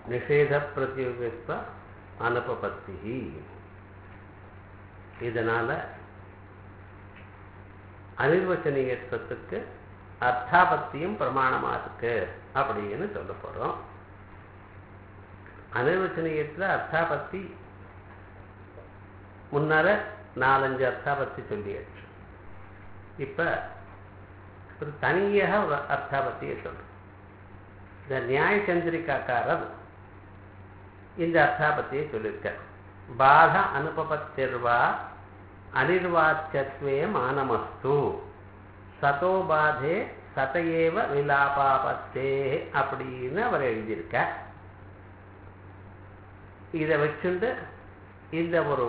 நிஷேத பிரதியோகித்வ அனுபபத்தி இதனால அனிர்வச்சனீயத்துவத்துக்கு அர்த்தாபத்தியும் பிரமாணமா இருக்கு அப்படின்னு சொல்ல போறோம் அனிர்வச்சனீயத்துல அர்த்தாபத்தி முன்னால நாலஞ்சு அர்த்தாபத்தி சொல்லியாச்சு இப்ப ஒரு தனியாக ஒரு அர்த்தாபத்தியை சொல்றோம் இந்த நியாய சந்திரிகாக்காரர் இந்த அர்த்தாபத்தியை சொல்லியிருக்கார் பாத அனுபபத்திர்வா அனிர்வாச்சத்வே மானமஸ்து சதோ பாதே சதையேவ விலாபாபத்தே அப்படின்னு அவர் எழுதியிருக்கார் இதை வச்சுண்டு இந்த ஒரு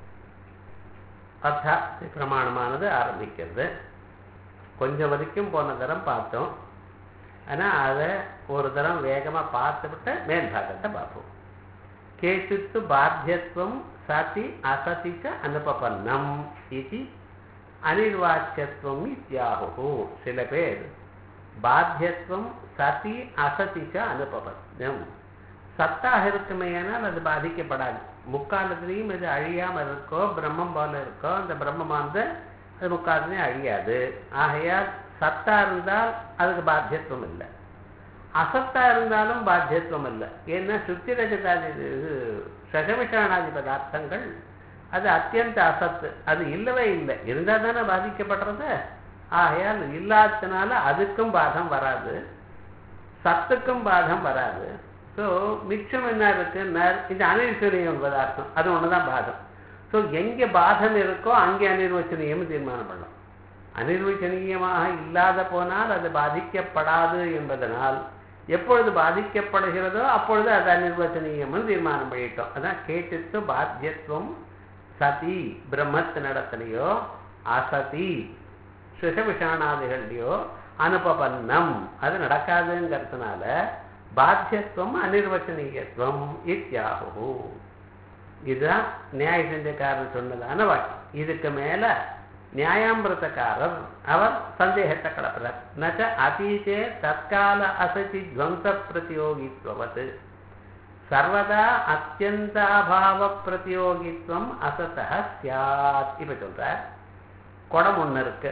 அர்த்தா பிரமாணமானது ஆரம்பிக்கிறது கொஞ்சம் வரைக்கும் போன தரம் பார்த்தோம் ஆனால் அதை ஒரு தரம் வேகமாக பார்த்துவிட்டு மேல்பாகத்தை பார்ப்போம் கேச்சித்து பாத்தியத்துவம் சதி அசதி ச அனுபபன்னம் இது அனிர்வாச்சியத்துவம் இத்தியாகு சில பேர் பாத்தியத்துவம் சதி அசதி ச அனுபபன்னம் சத்தாக இருக்குமேனால் அது பாதிக்கப்படாது முக்காலத்திலையும் இது அழியாமல் இருக்கோ பிரம்மம் போல இருக்கோ அந்த பிரம்மமானது அது முக்காலத்திலையும் அழியாது ஆகையால் சத்தா இருந்தால் அதுக்கு பாத்தியத்துவம் இல்லை அசத்தா இருந்தாலும் பாத்தியத்துவம் இல்லை ஏன்னா சுத்தி ரஜதாதி சகவிஷானாதி பதார்த்தங்கள் அது அத்தியந்த அசத்து அது இல்லவே இல்லை இருந்தால் தானே பாதிக்கப்படுறது ஆகையால் இல்லாததுனால அதுக்கும் பாதம் வராது சத்துக்கும் பாதம் வராது ஸோ மிச்சம் என்ன இருக்குன்னா இந்த அனிர்வச்சனீயம் பதார்த்தம் அது ஒன்று தான் பாதம் ஸோ எங்கே பாதம் இருக்கோ அங்கே அனிர்வச்சனீயம் தீர்மானம் பண்ணலாம் அனிர்வச்சனீயமாக இல்லாத போனால் அது பாதிக்கப்படாது என்பதனால் எப்பொழுது பாதிக்கப்படுகிறதோ அப்பொழுது அது அனிர்வச்சனீயம்னு தீர்மானம் பண்ணிட்டோம் அதான் கேட்டுத்து பாத்தியத்துவம் சதி பிரம்மத்தினிடத்துலையோ அசதி சுஷவிஷானாதிகள்லையோ அனுபபன்னம் அது நடக்காதுங்கிறதுனால பாத்தியத்துவம் அனிர்வச்சனீயத்துவம் இத்தியாகு இதுதான் நியாய செஞ்சக்காரர் சொன்னதான வாக்கியம் இதுக்கு மேல நியாயாமிரதக்காரர் அவர் சந்தேகத்தை கலப்புறார் நச்ச அதீதே தற்கால அசதி துவம்ச பிரதியோகித்வத் சர்வதா அத்தியந்தாபாவ பிரதியோகித்வம் அசத்தா சியாத் இப்ப சொல்றார் குடம் ஒன்று இருக்கு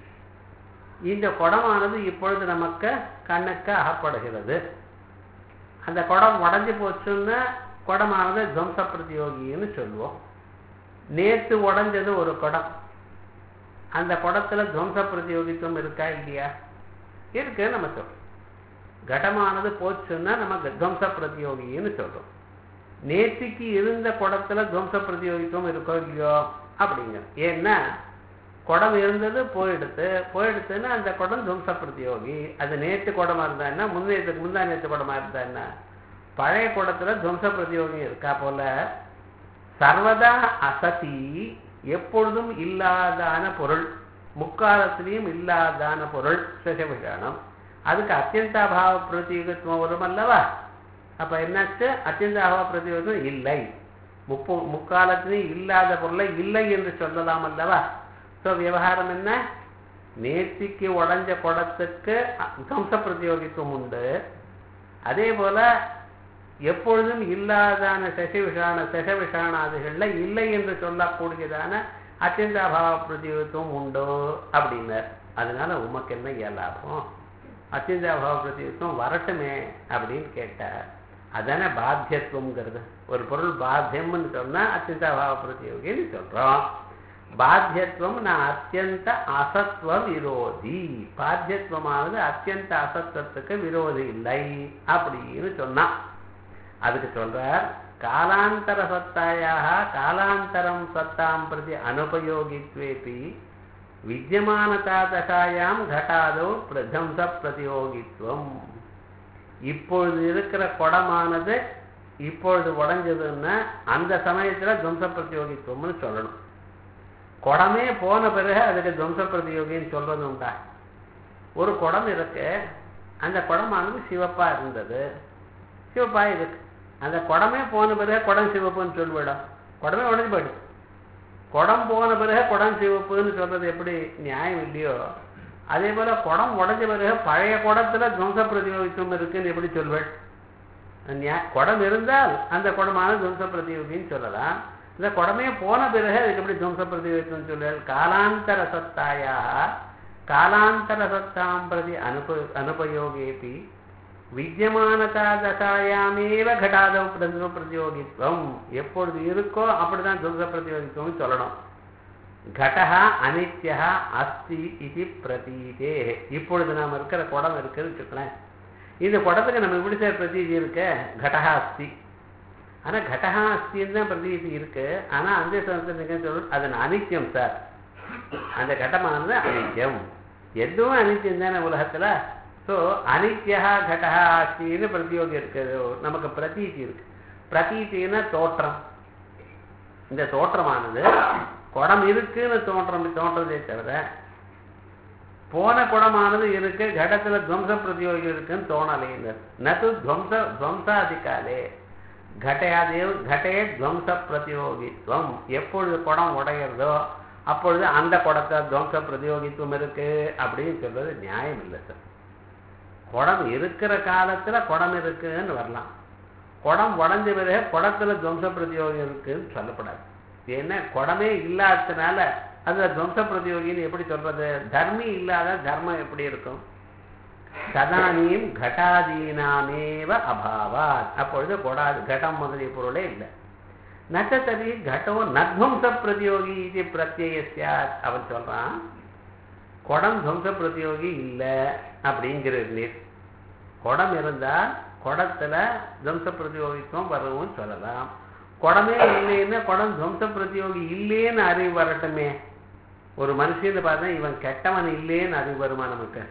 இந்த குடமானது இப்பொழுது நமக்கு கண்ணுக்கு அகப்படுகிறது அந்த குடம் உடஞ்சி போச்சுன்னா குடமானது துவம்ச பிரதியோகின்னு சொல்லுவோம் நேற்று உடஞ்சது ஒரு குடம் அந்த குடத்துல துவம்ச பிரதியோகித்துவம் இருக்கா இல்லையா இருக்கு நம்ம சொல்றோம் கடமானது போச்சுன்னா நம்ம துவம்ச பிரதியோகின்னு சொல்றோம் நேற்றுக்கு இருந்த குடத்துல துவம்ச பிரதியோகித்துவம் இருக்கோ இல்லையோ அப்படிங்க ஏன்னா குடம் இருந்தது போயிடுத்து போயிடுத்துன்னா அந்த குடம் துவம்ச பிரதியோகி அது நேற்று குடமா இருந்தா என்ன முன்னேற்றுக்கு முந்தா நேற்று குடமா இருந்தா என்ன பழைய குடத்துல துவம்ச பிரதியோகி இருக்கா போல சர்வதா அசதி எப்பொழுதும் இல்லாதான பொருள் முக்காலத்திலையும் இல்லாதான பொருள் சசவிஷானம் அதுக்கு அத்தியந்தாபாவ பிரதியோகத்துவம் வரும் அல்லவா அப்ப என்னாச்சு அத்தியந்தாபாவ பிரதியோகம் இல்லை முப்பு முக்காலத்திலையும் இல்லாத பொருளை இல்லை என்று சொல்லலாம் அல்லவா ஸோ விவகாரம் என்ன நேர்த்திக்கு உடஞ்ச குடத்துக்கு துவம்ச பிரதியோகித்துவம் உண்டு அதே போல எப்பொழுதும் இல்லாதான சசிவிஷான சசவிஷானாதிகள்ல இல்லை என்று சொல்லக்கூடியதான அத்தியந்தாபாவ பிரதியோகத்துவம் உண்டோ அப்படின்னார் அதனால உமக்கு என்ன இயலாகும் அத்தியந்தாபாவ பிரதியோகத்துவம் வரட்டுமே அப்படின்னு கேட்டார் அதானே பாத்தியத்துவங்கிறது ஒரு பொருள் பாத்தியம்னு சொன்னா அத்தியந்தாபாவ பிரதியோகின்னு சொல்றோம் பாத்தியத்துவம் நான் அத்தியந்த அசத்துவ விரோதி பாத்தியத்துவமானது அத்தியந்த அசத்துவத்துக்கு விரோதி இல்லை அப்படின்னு சொன்னான் அதுக்கு சொல்றார் காலாந்தர சத்தாயாக காலாந்தரம் சத்தாம் பிரதி அனுபயோகித்வேபி வித்தியமானதா தசாயாம் கட்டாதோ பிரதம்ச பிரதியோகித்துவம் இப்பொழுது இருக்கிற குடமானது இப்பொழுது உடஞ்சதுன்னா அந்த சமயத்துல துவம்ச பிரதியோகித்துவம்னு சொல்லணும் குடமே போன பிறகு அதுக்கு துவம்ச பிரதியோகின்னு சொல்றது உண்டா ஒரு குடம் இருக்கு அந்த குடமானது சிவப்பா இருந்தது சிவப்பா இருக்கு அந்த குடமே போன பிறகு குடம் சிவப்புன்னு சொல்லிவிடும் குடமே உடஞ்சு போயிடுது குடம் போன பிறகு குடம் சிவப்புன்னு சொல்றது எப்படி நியாயம் இல்லையோ அதே போல குடம் உடஞ்ச பிறகு பழைய குடத்துல துவம்ச பிரதியோகித்துவம் இருக்குன்னு எப்படி சொல்வேள் நியா- குடம் இருந்தால் அந்த குடமான துவம்ச பிரதியோகின்னு சொல்லலாம் இந்த குடமே போன பிறகு அதுக்கு எப்படி துவம்ச பிரதியோகித்துவம் சொல்லுவார் காலாந்தர சத்தாயா காலாந்தர சத்தாம் பிரதி அனுப அனுபயோகேபி வித்தியமானதா தசாயாமேவ கடாதவ பிரதிப பிரதியோகித்துவம் எப்பொழுது இருக்கோ அப்படிதான் துவம்ச பிரதியோகித்துவம் சொல்லணும் கடஹா அனித்யா அஸ்தி இது பிரதீதே இப்பொழுது நாம் இருக்கிற குடம் இருக்குன்னு வச்சுக்கலாம் இந்த குடத்துக்கு நம்ம எப்படி சார் பிரதீதி இருக்க கடஹா அஸ்தி ஆனா கடஹா அஸ்தின்னு தான் பிரதீதி இருக்கு ஆனா அந்த சமயத்தில் சொல்லும் அது அனித்தியம் சார் அந்த கடமானது அனித்தியம் எதுவும் அனித்தியம் தானே உலகத்துல ஸோ அனித்யா கடஹா அஸ்தின்னு பிரதியோகி இருக்கு நமக்கு பிரதீதி இருக்கு பிரதீதின்னா தோற்றம் இந்த தோற்றமானது குடம் இருக்குன்னு தோன்றம் தோன்றதே தவிர போன குடமானது இருக்கு கடத்துல துவம்ச பிரதியோகி இருக்குன்னு தோணலைங்க நது துவம்ச துவம்சாதிகாலே கடயாதேவ் கடே துவம்ச பிரதியோகித்துவம் எப்பொழுது குடம் உடையிறதோ அப்பொழுது அந்த குடத்தை துவம்ச பிரதியோகித்துவம் இருக்கு அப்படின்னு சொல்றது நியாயம் இல்லை சார் குடம் இருக்கிற காலத்துல குடம் இருக்குன்னு வரலாம் குடம் உடஞ்ச பிறகு குடத்துல துவம்ச பிரதியோகம் இருக்குன்னு சொல்லப்படாது ஏன்னா குடமே இல்லாததுனால அதுல துவம்ச பிரதியோகின்னு எப்படி சொல்றது தர்மி இல்லாத தர்மம் எப்படி இருக்கும் ததானியும் கட்டாதீனாமேவ அபாவாத் அப்பொழுது கொடாது கடம் முதலிய பொருளே இல்லை நச்சத்ததி கடோ நத்வம்ச பிரதியோகி இது பிரத்யய சாத் அவன் சொல்றான் குடம் துவம்ச பிரதியோகி இல்லை அப்படிங்கிறது நீர் குடம் இருந்தால் குடத்துல துவம்ச பிரதியோகித்துவம் வரவும் சொல்லலாம் குடமே இல்லைன்னா குடம் துவம்ச பிரதியோகி இல்லேன்னு அறிவு வரட்டுமே ஒரு மனுஷன்னு பார்த்தா இவன் கெட்டவன் இல்லேன்னு அறிவு வருமா நமக்கு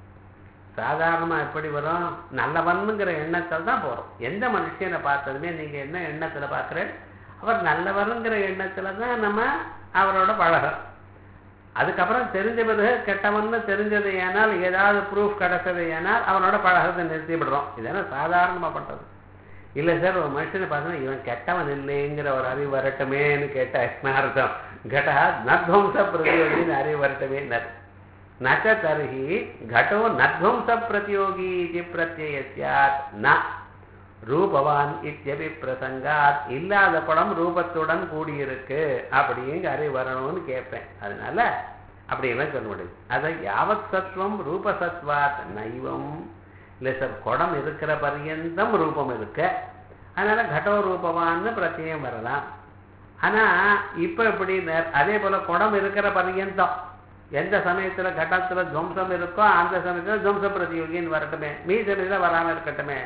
சாதாரணமா எப்படி வரும் நல்லவனுங்கிற எண்ணத்தில் தான் போறோம் எந்த மனுஷனை பார்த்ததுமே நீங்க என்ன எண்ணத்துல பார்க்குற அவர் நல்லவனுங்கிற எண்ணத்துல தான் நம்ம அவரோட பழகிறோம் அதுக்கப்புறம் தெரிஞ்ச பிறகு கெட்டவன்னு தெரிஞ்சது ஏனால் ஏதாவது ப்ரூஃப் கிடைச்சது ஏனால் அவனோட பழகிறதை நிறுத்தி விடுறோம் இதெல்லாம் சாதாரணமா பண்றது இல்லை சார் ஒரு மனுஷனை பார்த்தோன்னா இவன் கெட்டவன் இல்லைங்கிற ஒரு அறிவு வரட்டுமேன்னு கேட்டா என்ன அர்த்தம் கடா நத்வம்ச பிரதியோகின்னு அறிவு வரட்டுமே நச்ச தர்ஹி கடோ நத்வம்ச பிரதியோகி இது பிரத்யய சாத் ந ரூபவான் இத்தியபி பிரசங்காத் இல்லாத படம் ரூபத்துடன் கூடியிருக்கு அப்படிங்க அறிவு வரணும்னு கேட்பேன் அதனால அப்படி எல்லாம் சொல்ல முடியும் அதை யாவத் சத்வம் ரூபசத்வாத் நைவம் இல்லை சார் குடம் இருக்கிற பர்யந்தம் ரூபம் இருக்கு அதனால கடோ ரூபவான்னு பிரத்யம் வரலாம் ஆனா இப்ப எப்படி அதே போல குடம் இருக்கிற பர்யந்தம் எந்த சமயத்துல கடத்துல துவம்சம் இருக்கோ அந்த சமயத்துல துவம்ச பிரதியோகின்னு வரட்டுமே மீ சமயத்துல வராம இருக்கட்டுமே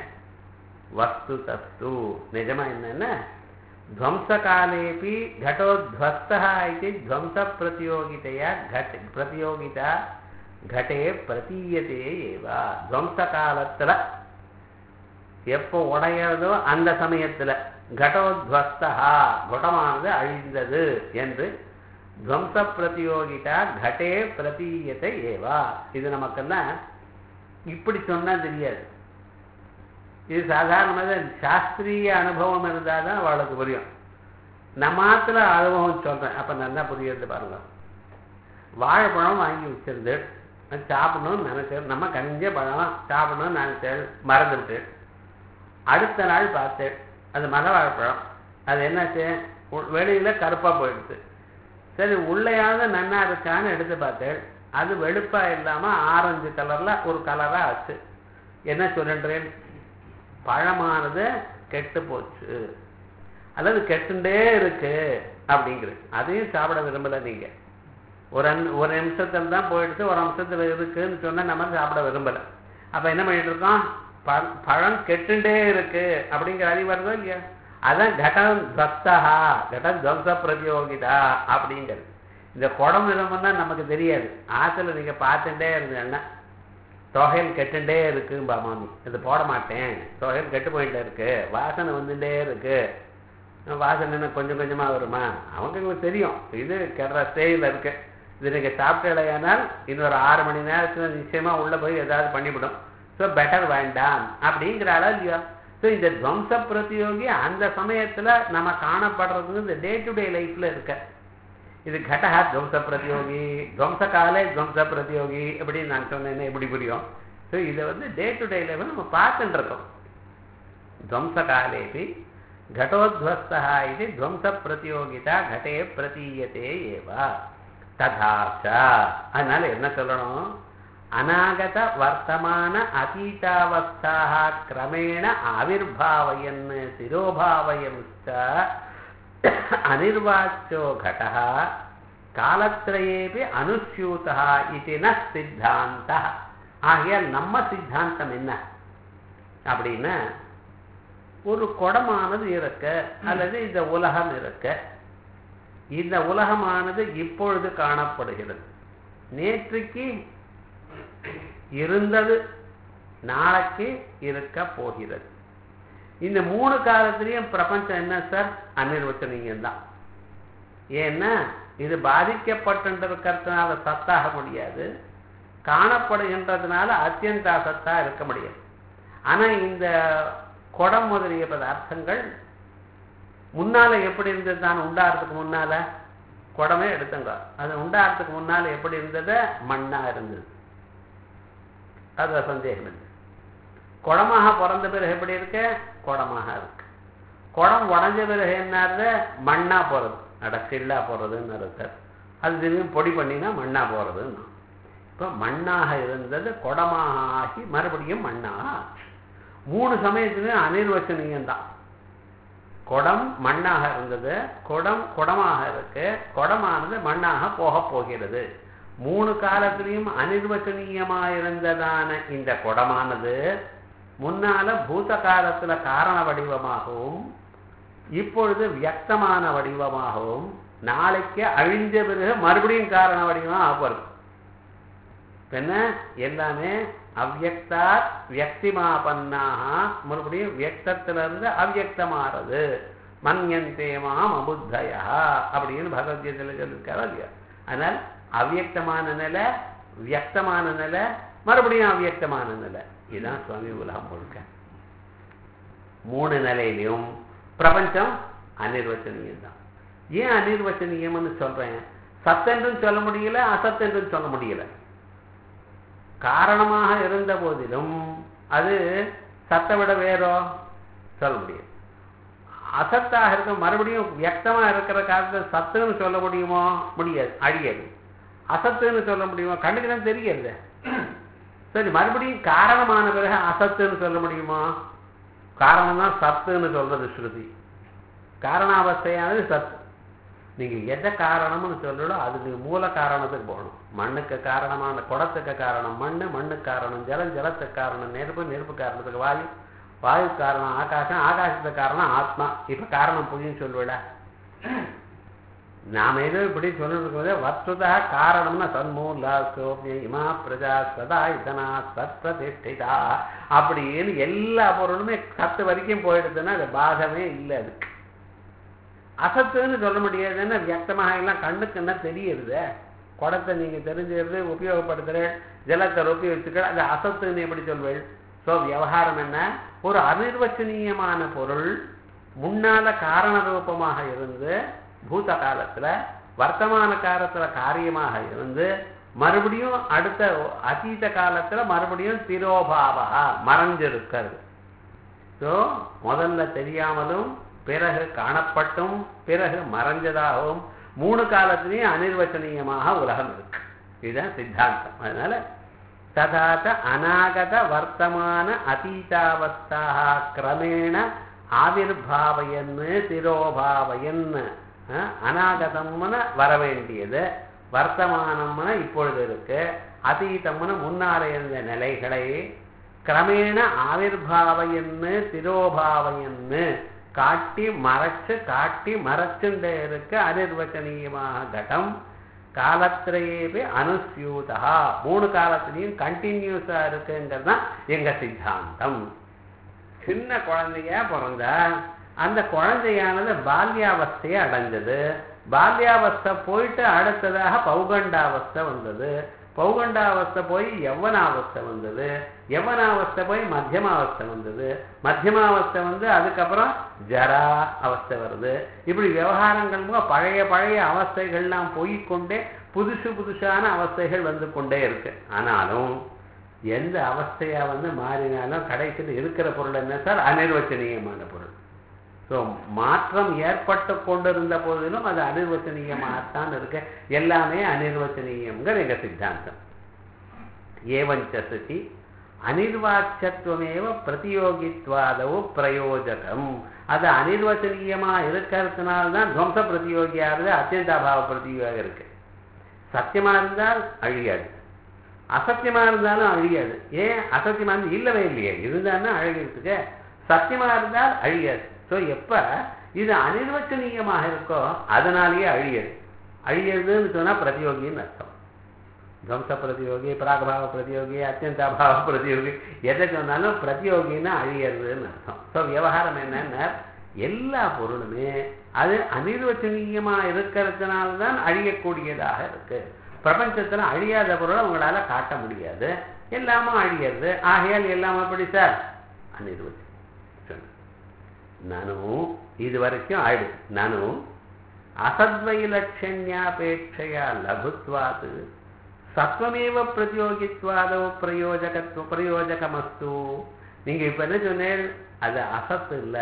வஸ்து தஸ்து நிஜமா என்னன்னா ध्वंसकालेपि घटोध्वस्तः इति ध्वंसप्रतियोगितया घट प्रतियोगिता घटे பிரதீயதே ஏவ துவம்சகாலத்துல எப்போ உடையதோ அந்த சமயத்துல கடோத்வஸ்தா குடமானது அழிந்தது என்று துவம்ச பிரதியோகிதா கடே பிரதீயத்தை ஏவா இது நமக்கெல்லாம் இப்படி சொன்னா தெரியாது இது சாதாரணமாக சாஸ்திரிய அனுபவம் இருந்தால் தான் அவளுக்கு புரியும் நம்மாத்துல அனுபவம் சொல்றேன் அப்ப நல்லா புரியுது பாருங்க வாழைப்பழம் வாங்கி வச்சிருந்து சாப்பிடணும்னு நினைச்சேன் நம்ம கனிஞ்ச பழம் சாப்பிடணும்னு நினைச்சேன் மறந்துட்டு அடுத்த நாள் பார்த்தேன் அது மலை வாழைப்பழம் அது என்னாச்சு வெளியில கருப்பா போயிடுச்சு சரி உள்ளேயாவது நன்னா இருக்கான்னு எடுத்து பார்த்தேன் அது வெளுப்பா இல்லாம ஆரஞ்சு கலர்ல ஒரு கலரா ஆச்சு என்ன சொல்றேன் பழமானது கெட்டு போச்சு அல்லது கெட்டுண்டே இருக்கு அப்படிங்கிறது அதையும் சாப்பிட விரும்பல நீங்க ஒரு அன் ஒரு நிமிஷத்துல தான் போயிடுச்சு ஒரு நிமிஷத்துல இருக்குன்னு சொன்னா நம்ம சாப்பிட விரும்பல அப்ப என்ன பண்ணிட்டு இருக்கோம் பழம் கெட்டுண்டே இருக்கு அப்படிங்கிற அறிவு வருதோ இல்லையா அதான் கடம் துவஸ்தா கடம் துவம்ச பிரதியோகிதா அப்படிங்கிறது இந்த குடம் விரும்புனா நமக்கு தெரியாது ஆத்துல நீங்க பார்த்துட்டே இருந்தேன்னா தொகையில் கெட்டுண்டே இருக்கும்பா மாமி இது போட மாட்டேன் தொகையில் கெட்டு போயிட்டே இருக்கு வாசனை வந்துட்டே இருக்கு வாசனை என்ன கொஞ்சம் கொஞ்சமா வருமா அவங்களுக்கு தெரியும் இது கெடுற ஸ்டேஜில் இருக்கு இது நீங்க சாப்பிட்டலையானால் இன்னொரு ஆறு மணி நேரத்துல நிச்சயமா உள்ள போய் ஏதாவது பண்ணிவிடும் ஸோ பெட்டர் வேண்டாம் அப்படிங்கிற அளவு இல்லையா ஸோ இந்த துவம்ச பிரதியோகி அந்த சமயத்துல நம்ம காணப்படுறது இந்த டே டு டே லைஃப்ல இருக்க இது கடஹா துவம்ச பிரதியோகி துவம்ச காலே துவம்ச பிரதியோகி அப்படின்னு நான் சொன்னேன்னா எப்படி புரியும் ஸோ இதை வந்து டே டு டே லைஃப்ல நம்ம பார்த்துட்டு இருக்கோம் துவம்சகாலேபி घटोध्वस्तः इति துவம்சப்பிரதியோகிதா घटे பிரதீயத்தே ஏவ ததா ச அதனால என்ன சொல்லணும் அநாகத வர்த்தமான அதீதாவஸ்தாக கிரமேண ஆவிர்பாவயன் திரோபாவயம்ச்ச அனிர்வாச்சோ घटः காலத்திரயேபி அனுஸ்யூதா இது ந சித்தாந்த ஆகையால் நம்ம சித்தாந்தம் என்ன அப்படின்னா ஒரு குடமானது இருக்க அல்லது இந்த உலகம் இருக்க இந்த உலகமானது இப்பொழுது காணப்படுகிறது நேற்றுக்கு இருந்தது நாளைக்கு இருக்க போகிறது இந்த மூணு காலத்திலையும் பிரபஞ்சம் என்ன சார் அனிர்வச்சனீயம் தான் ஏன்னா இது பாதிக்கப்பட்டிருக்கிறதுனால சத்தாக முடியாது காணப்படுகின்றதுனால அத்தியந்தா சத்தா இருக்க முடியாது ஆனா இந்த குடம் முதலிய பதார்த்தங்கள் முன்னால எப்படி இருந்தது தான் உண்டாகிறதுக்கு முன்னால குடமே எடுத்துங்க அது உண்டாகிறதுக்கு முன்னால எப்படி இருந்தது மண்ணா இருந்தது அது சந்தேகம் இல்லை குடமாக பிறந்த பிறகு எப்படி இருக்கு குடமாக இருக்கு குடம் உடஞ்ச பிறகு என்ன மண்ணா போறது அட சில்லா போறதுன்னு அர்த்தம் அது திரும்பி பொடி பண்ணினா மண்ணா போறதுன்னு இப்போ மண்ணாக இருந்தது குடமாக ஆகி மறுபடியும் மண்ணாக ஆச்சு மூணு சமயத்துலையும் அனிர்வச்சனீயம் தான் குடம் மண்ணாக இருந்தது குடம் குடமாக இருக்கு குடமானது மண்ணாக போக போகிறது மூணு காலத்திலையும் அனிர்வச்சனீயமாக இருந்ததான இந்த குடமானது முன்னால பூத காலத்துல காரண வடிவமாகவும் இப்பொழுது வியக்தமான வடிவமாகவும் நாளைக்கு அழிஞ்ச பிறகு மறுபடியும் காரண வடிவமாக ஆகிறது என்ன எல்லாமே அவ்வக்தா வியக்திமாபன்னாக மறுபடியும் வியக்தத்திலிருந்து அவ்வக்தமாறது மன்யந்தேமாம் அபுத்தயா அப்படின்னு பகவத்கீதையில் சொல்லியிருக்காரு இல்லையா அதனால் அவ்வக்தமான நிலை வியக்தமான நிலை மறுபடியும் அவ்வக்தமான நிலை இதுதான் சுவாமி உலகம் முழுக்க மூணு நிலையிலையும் பிரபஞ்சம் அனிர்வச்சனீயம் தான் ஏன் அனிர்வச்சனீயம்னு சொல்றேன் சத்தென்றும் சொல்ல முடியல அசத்தென்றும் சொல்ல முடியல காரணமாக இருந்த போதிலும் அது சத்தை விட வேறோ சொல்ல முடியும் அசத்தாக இருக்க மறுபடியும் வியக்தமா இருக்கிற காலத்தில் சத்துன்னு சொல்ல முடியுமோ முடியாது அழியாது அசத்துன்னு சொல்ல முடியுமோ கண்ணுக்கு தான் தெரியல சரி மறுபடியும் காரணமான பிறகு அசத்துன்னு சொல்ல முடியுமா காரணம் தான் சத்துன்னு சொல்றது ஸ்ருதி காரணாவஸ்தையானது சத்து நீங்க எதை காரணம்னு சொல்லலோ அதுக்கு மூல காரணத்துக்கு போகணும் மண்ணுக்கு காரணமான குடத்துக்கு காரணம் மண்ணு மண்ணுக்கு காரணம் ஜலம் ஜலத்துக்கு காரணம் நெருப்பு நெருப்பு காரணத்துக்கு வாயு வாயு காரணம் ஆகாசம் ஆகாசத்துக்கு காரணம் ஆத்மா இப்ப காரணம் புரியும் சொல்லுவிட நாம ஏதோ இப்படி சொல்லிருக்கோம் வஸ்துதா காரணம்னா சன்மூலா சோபிய இமா பிரஜா சதா இதனா சத் பிரதிஷ்டிதா அப்படின்னு எல்லா பொருளுமே சத்து வரைக்கும் போயிடுதுன்னா அது பாகமே இல்லை அதுக்கு அசத்துன்னு சொல்ல முடியாதுன்னா வியக்தமாக எல்லாம் கண்ணுக்கு என்ன தெரியுது குடத்தை நீங்க தெரிஞ்சுக்கிறது உபயோகப்படுத்துற ஜலத்தை ரொப்பி வச்சுக்கிற அது அசத்துன்னு எப்படி சொல்வேள் ஸோ விவகாரம் என்ன ஒரு அனிர்வச்சனீயமான பொருள் முன்னால காரண ரூபமாக இருந்து பூத காலத்துல வர்த்தமான காலத்துல காரியமாக இருந்து மறுபடியும் அடுத்த அதீத காலத்துல மறுபடியும் திரோபாவா மறைஞ்சிருக்கிறது ஸோ முதல்ல தெரியாமலும் பிறகு காணப்பட்டும் பிறகு மறைஞ்சதாகவும் மூணு காலத்திலையும் அனிர்வச்சனீயமாக உலகம் இருக்கு இதுதான் சித்தாந்தம் அதனால ததாச்ச அநாகத வர்த்தமான அதீதாவஸ்தாக கிரமேண ஆவிர்பாவயன்னு திரோபாவயன்னு அநாகதம்னு வர வேண்டியது வர்த்தமானம்னு இப்பொழுது இருக்கு அதீதம்னு முன்னாலே இருந்த நிலைகளை கிரமேண ஆவிர்பாவயன்னு திரோபாவயன்னு காட்டி மறைச்சு காட்டி மறைச்சுண்டே இருக்க அனிர்வச்சனீயமாக கடம் காலத்திலேயே அனுசியூதா மூணு காலத்திலையும் கண்டினியூஸா இருக்குங்கிறது தான் எங்க சித்தாந்தம் சின்ன குழந்தையா பிறந்தா அந்த குழந்தையானது பால்யாவஸ்தையை அடைஞ்சது பால்யாவஸ்தை போயிட்டு அடுத்ததாக பௌகண்டாவஸ்தை வந்தது பௌகண்டாவஸ்தை போய் யவனாவஸ்தை வந்தது யவனாவஸ்தை போய் மத்தியமாவஸ்தை வந்தது மத்தியமாவஸ்தை வந்து அதுக்கப்புறம் ஜரா அவஸ்தை வருது இப்படி விவகாரங்கள் மூலம் பழைய பழைய அவஸ்தைகள்லாம் போய்கொண்டே புதுசு புதுசான அவஸ்தைகள் வந்து கொண்டே இருக்கு ஆனாலும் எந்த அவஸ்தையா வந்து மாறினாலும் கடைசியில் இருக்கிற பொருள் என்ன சார் அனிர்வச்சனீயமான பொருள் ஸோ மாற்றம் ஏற்பட்டு கொண்டிருந்த போதிலும் அது அனிர்வச்சனீயமாகத்தான் இருக்கு எல்லாமே அனிர்வச்சனீயம்ங்கிற எங்க சித்தாந்தம் ஏவஞ்ச சதி அனிர்வாச்சத்துவமேவ பிரதியோகித்வாதவோ பிரயோஜகம் அது அனிர்வச்சனீயமா இருக்கிறதுனால்தான் துவம்ச பிரதியோகியாகிறது அத்தியந்தாபாவ பிரதியோகம் இருக்கு சத்தியமா இருந்தால் அழியாது அசத்தியமா இருந்தாலும் அழியாது ஏன் அசத்தியமா இருந்து இல்லவே இல்லையே இருந்தாலும் அழகிறதுக்கு சத்தியமா இருந்தால் அழியாது ஸோ எப்ப இது அனிர்வச்சனீயமாக இருக்கோ அதனாலேயே அழியது அழியதுன்னு சொன்னா பிரதியோகின்னு அர்த்தம் துவம்ச பிரதியோகி பிராகபாவ பிரதியோகி அத்தியந்தாபாவ பிரதியோகி எதை சொன்னாலும் பிரதியோகின்னா அழியறதுன்னு அர்த்தம் ஸோ விவகாரம் என்னன்னா எல்லா பொருளுமே அது அனிர்வச்சனீயமா இருக்கிறதுனால தான் அழியக்கூடியதாக இருக்கு பிரபஞ்சத்துல அழியாத பொருளை உங்களால காட்ட முடியாது எல்லாமும் அழியறது ஆகையால் எல்லாம் எப்படி சார் அனிர்வச்சனம் நானும் இது வரைக்கும் ஆயிடுச்சு நானும் அசத்வைலட்சண்யாபேட்சையா லகுத்வாது சத்வமேவ பிரதியோகித்வாதோ பிரயோஜகத்துவ பிரயோஜகமஸ்து நீங்க இப்ப என்ன சொன்னேன் அது அசத்து இல்லை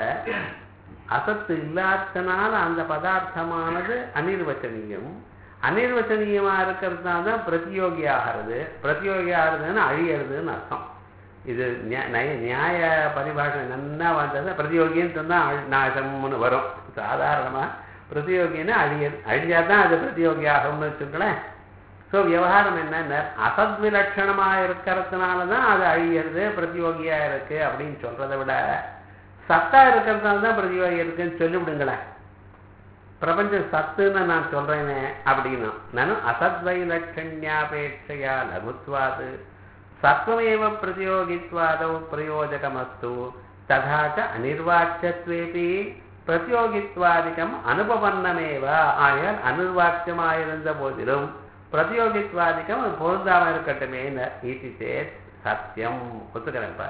அசத்து இல்லாதனால அந்த பதார்த்தமானது அனிர்வச்சனீயம் அனிர்வச்சனீயமா இருக்கிறதுனால தான் பிரதியோகி ஆகிறது பிரதியோகி ஆகிறதுன்னு அழியறதுன்னு அர்த்தம் இது நியாய பரிபாஷை நன்னா வந்தது பிரதியோகின்னு சொன்னா நாசம்னு வரும் சாதாரணமா பிரதியோகின்னு அழிய அழிஞ்சாதான் அது பிரதியோகி ஆகும்னு வச்சுங்களேன் ஸோ விவகாரம் என்னென்ன அசத்விலட்சணமா இருக்கிறதுனால தான் அது அழியிறது பிரதியோகியா இருக்கு அப்படின்னு சொல்றதை விட சத்தா இருக்கிறதுனால தான் பிரதியோகி இருக்குன்னு சொல்லிவிடுங்களேன் பிரபஞ்சம் சத்துன்னு நான் சொல்றேனே அப்படின்னா நானும் அசத்வைலட்சண்யாபேட்சையா லகுத்வாது சத்வமேவ பிரதியோகித்வாதோ பிரயோஜகமஸ்து ததா ச அனிர்வாச்சியத்வேபி பிரதியோகித்வாதிகம் அனுபவன்னமேவ ஆயால் அனிர்வாச்சியமாயிருந்த போதிலும் பிரதியோகித்வாதிகம் அது பொருந்தாம இருக்கட்டுமே இது சேத் சத்தியம் ஒத்துக்கிறேன்ப்பா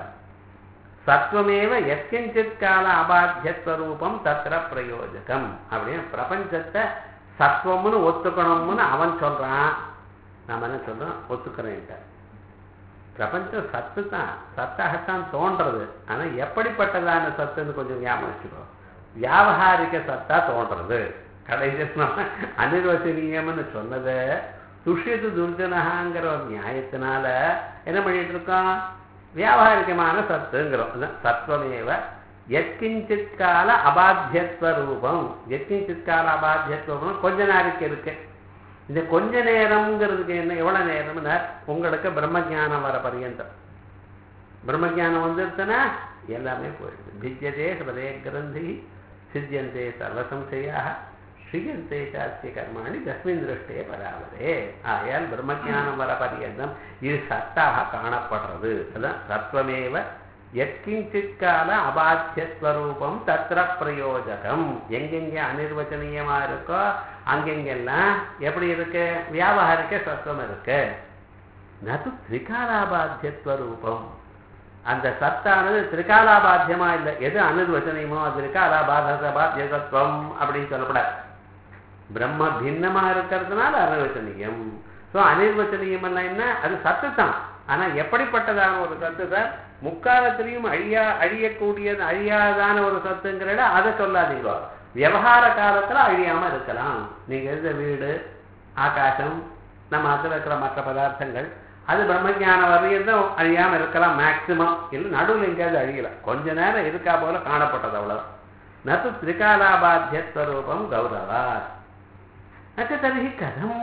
சத்வமேவ எத்கிஞ்சித் கால அபாத்தியஸ்வரூபம் தத்திர பிரயோஜகம் அப்படின்னு பிரபஞ்சத்தை சத்வம்னு ஒத்துக்கணும்னு அவன் சொல்றான் நாம என்ன சொல்றோம் ஒத்துக்கிறேன்ட்ட பிரபஞ்சம் சத்து தான் சத்தாகத்தான் தோன்றது ஆனா எப்படிப்பட்டதான சத்துன்னு கொஞ்சம் ஞாபகம் வச்சுக்கோ வியாபகாரிக சத்தா தோன்றது கடைசி அனிர்வசனீயம்னு சொன்னதை துஷ்யத்து துர்ஜனகாங்கிற ஒரு நியாயத்தினால என்ன பண்ணிட்டு இருக்கோம் வியாபாரிகமான சத்துங்கிறோம் சத்வமேவ எத்கிஞ்சித் கால அபாத்தியத்துவ ரூபம் எத்கிஞ்சித் கால அபாத்தியத்துவம் கொஞ்ச நாளைக்கு இருக்கு இந்த கொஞ்ச நேரம்ங்கிறதுக்கு என்ன எவ்வளவு நேரம்னா உங்களுக்கு பிரம்மஜானம் வர பரியந்தம் பிரம்மஜானம் வந்துருச்சுன்னா எல்லாமே போயிடுது பிஜ்யதே சபதே கிரந்தி சித்தியந்தே சர்வசம்சையாக ஸ்ரீயந்தே சாஸ்திய கர்மாணி தஸ்மின் திருஷ்டே பராவதே ஆகையால் பிரம்மஜானம் வர பரியந்தம் இது சத்தாக காணப்படுறது அதான் சத்வமேவ எத்கிஞ்சித் கால அபாத்தியஸ்வரூபம் தத்திர பிரயோஜகம் எங்கெங்க அனிர்வச்சனீயமா இருக்கோ அங்கெங்கெல்லாம் எப்படி இருக்கு வியாபாரிக்க சத்துவம் இருக்கு நது திரிகாலாபாத்தியஸ்வரூபம் அந்த சத்தானது திரிகாலாபாத்தியமா இல்லை எது அனிர்வச்சனீயமோ அது திரிகாலாபாத பாத்தியசத்துவம் அப்படின்னு சொல்லப்படாது பிரம்ம பின்னமா இருக்கிறதுனால அனிர்வச்சனீயம் ஸோ அனிர்வச்சனீயம் எல்லாம் என்ன அது சத்து தான் ஆனா எப்படிப்பட்டதான ஒரு சத்து தான் முக்காலத்திலையும் அழியா அழியக்கூடியது அழியாதான ஒரு சத்துங்கிறத அதை சொல்லாதீங்க விவகார காலத்துல அழியாம இருக்கலாம் நீங்க இருந்த வீடு ஆகாசம் நம்ம அதில் இருக்கிற மற்ற பதார்த்தங்கள் அது பிரம்மஜானம் வரையும் அழியாம இருக்கலாம் மேக்சிமம் இல்லை நடுவில் எங்கேயாவது அழியல கொஞ்ச நேரம் இருக்கா போல காணப்பட்டது அவ்வளவு நத்து திரிகாலாபாத்தியஸ்வரூபம் கௌரவா நச்ச தருகி கதம்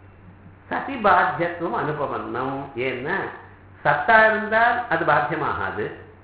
சதி பாத்தியத்துவம் அனுபவன்னம் ஏன்னா சத்தா இருந்தால் அது பாத்தியமாகாது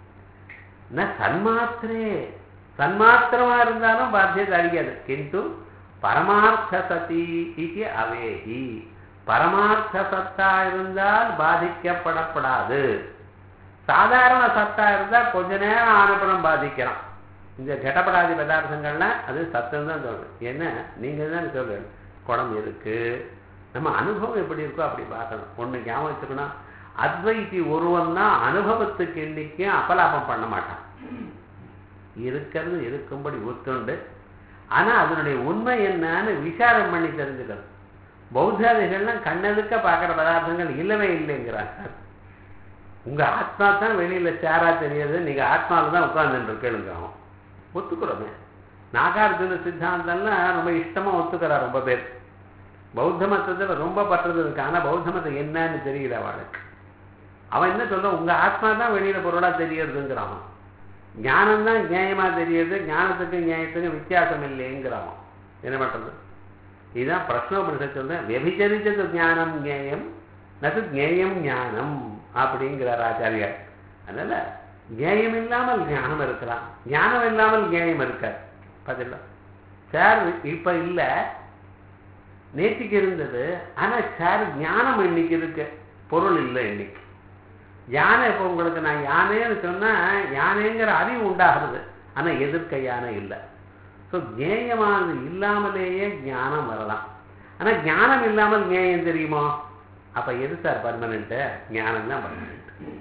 ந சன்மாத்திரே சன்மாத்திரமா இருந்தாலும் பாத்தியத்தை அழியாது கிந்து பரமார்த்த சதி இது அவேகி பரமார்த்த சத்தா இருந்தால் பாதிக்கப்படப்படாது சாதாரண சத்தா இருந்தால் கொஞ்ச நேரம் ஆனப்படம் பாதிக்கலாம் இந்த கடப்படாதி பதார்த்தங்கள்லாம் அது சத்தம் தான் சொல்றேன் என்ன நீங்க தான் சொல்றேன் குடம் இருக்கு நம்ம அனுபவம் எப்படி இருக்கோ அப்படி பார்க்கணும் ஒண்ணு ஞாபகம் வச்சுக்கணும் அத்வைத்தி ஒருவன் தான் அனுபவத்துக்கு எண்ணிக்கையும் அபலாபம் பண்ண மாட்டான் இருக்கிறது இருக்கும்படி ஒத்துண்டு ஆனா அதனுடைய உண்மை என்னன்னு விசாரம் பண்ணி தெரிஞ்சுக்கணும் பௌத்தாதிகள்லாம் கண்ணெதுக்க பார்க்குற பதார்த்தங்கள் இல்லவே இல்லைங்கிறாங்க உங்க ஆத்மா தான் வெளியில சேரா தெரியுது நீங்க ஆத்மாவில் தான் உட்கார்ந்துட்டு இருக்கேளுங்க அவன் ஒத்துக்கிறோமே நாகார்ஜுன சித்தாந்தம்லாம் ரொம்ப இஷ்டமா ஒத்துக்கிறா ரொம்ப பேர் பௌத்த மதத்துல ரொம்ப பற்றது இருக்கு ஆனா பௌத்த மதம் என்னன்னு தெரியல அவளுக்கு அவன் என்ன சொல்றான் உங்க ஆத்மா தான் வெளியில பொருளா தெரியறதுங்கிறான் அவன். ஞானம் தான் நியாயமா தெரியுது ஞானத்துக்கும் நியாயத்துக்கும் வித்தியாசம் இல்லைங்கிறான் என்ன பண்றது இதுதான் பிரஷ்னோபனிஷத் சொல்றேன் வெபிச்சரிச்சது ஞானம் ஞேயம் நது ஞேயம் ஞானம் அப்படிங்கிறார் ஆச்சாரியார் அதனால ஞேயம் இல்லாமல் ஞானம் இருக்கலாம் ஞானம் இல்லாமல் ஞேயம் இருக்காது பதில சார் இப்ப இல்ல நேற்றுக்கு இருந்தது ஆனா சார் ஞானம் இன்னைக்கு இருக்கு பொருள் இல்லை இன்னைக்கு யானை இப்போ உங்களுக்கு நான் யானைன்னு சொன்னா யானைங்கிற அறிவு உண்டாகிறது ஆனா எதிர்க்க யானை இல்லை ஸோ ஞேயமானது இல்லாமலேயே ஞானம் வரலாம் ஆனா ஞானம் இல்லாமல் ஞேயம் தெரியுமா அப்ப எது சார் பர்மனெண்ட்டு ஞானம் தான் பர்மனெண்ட்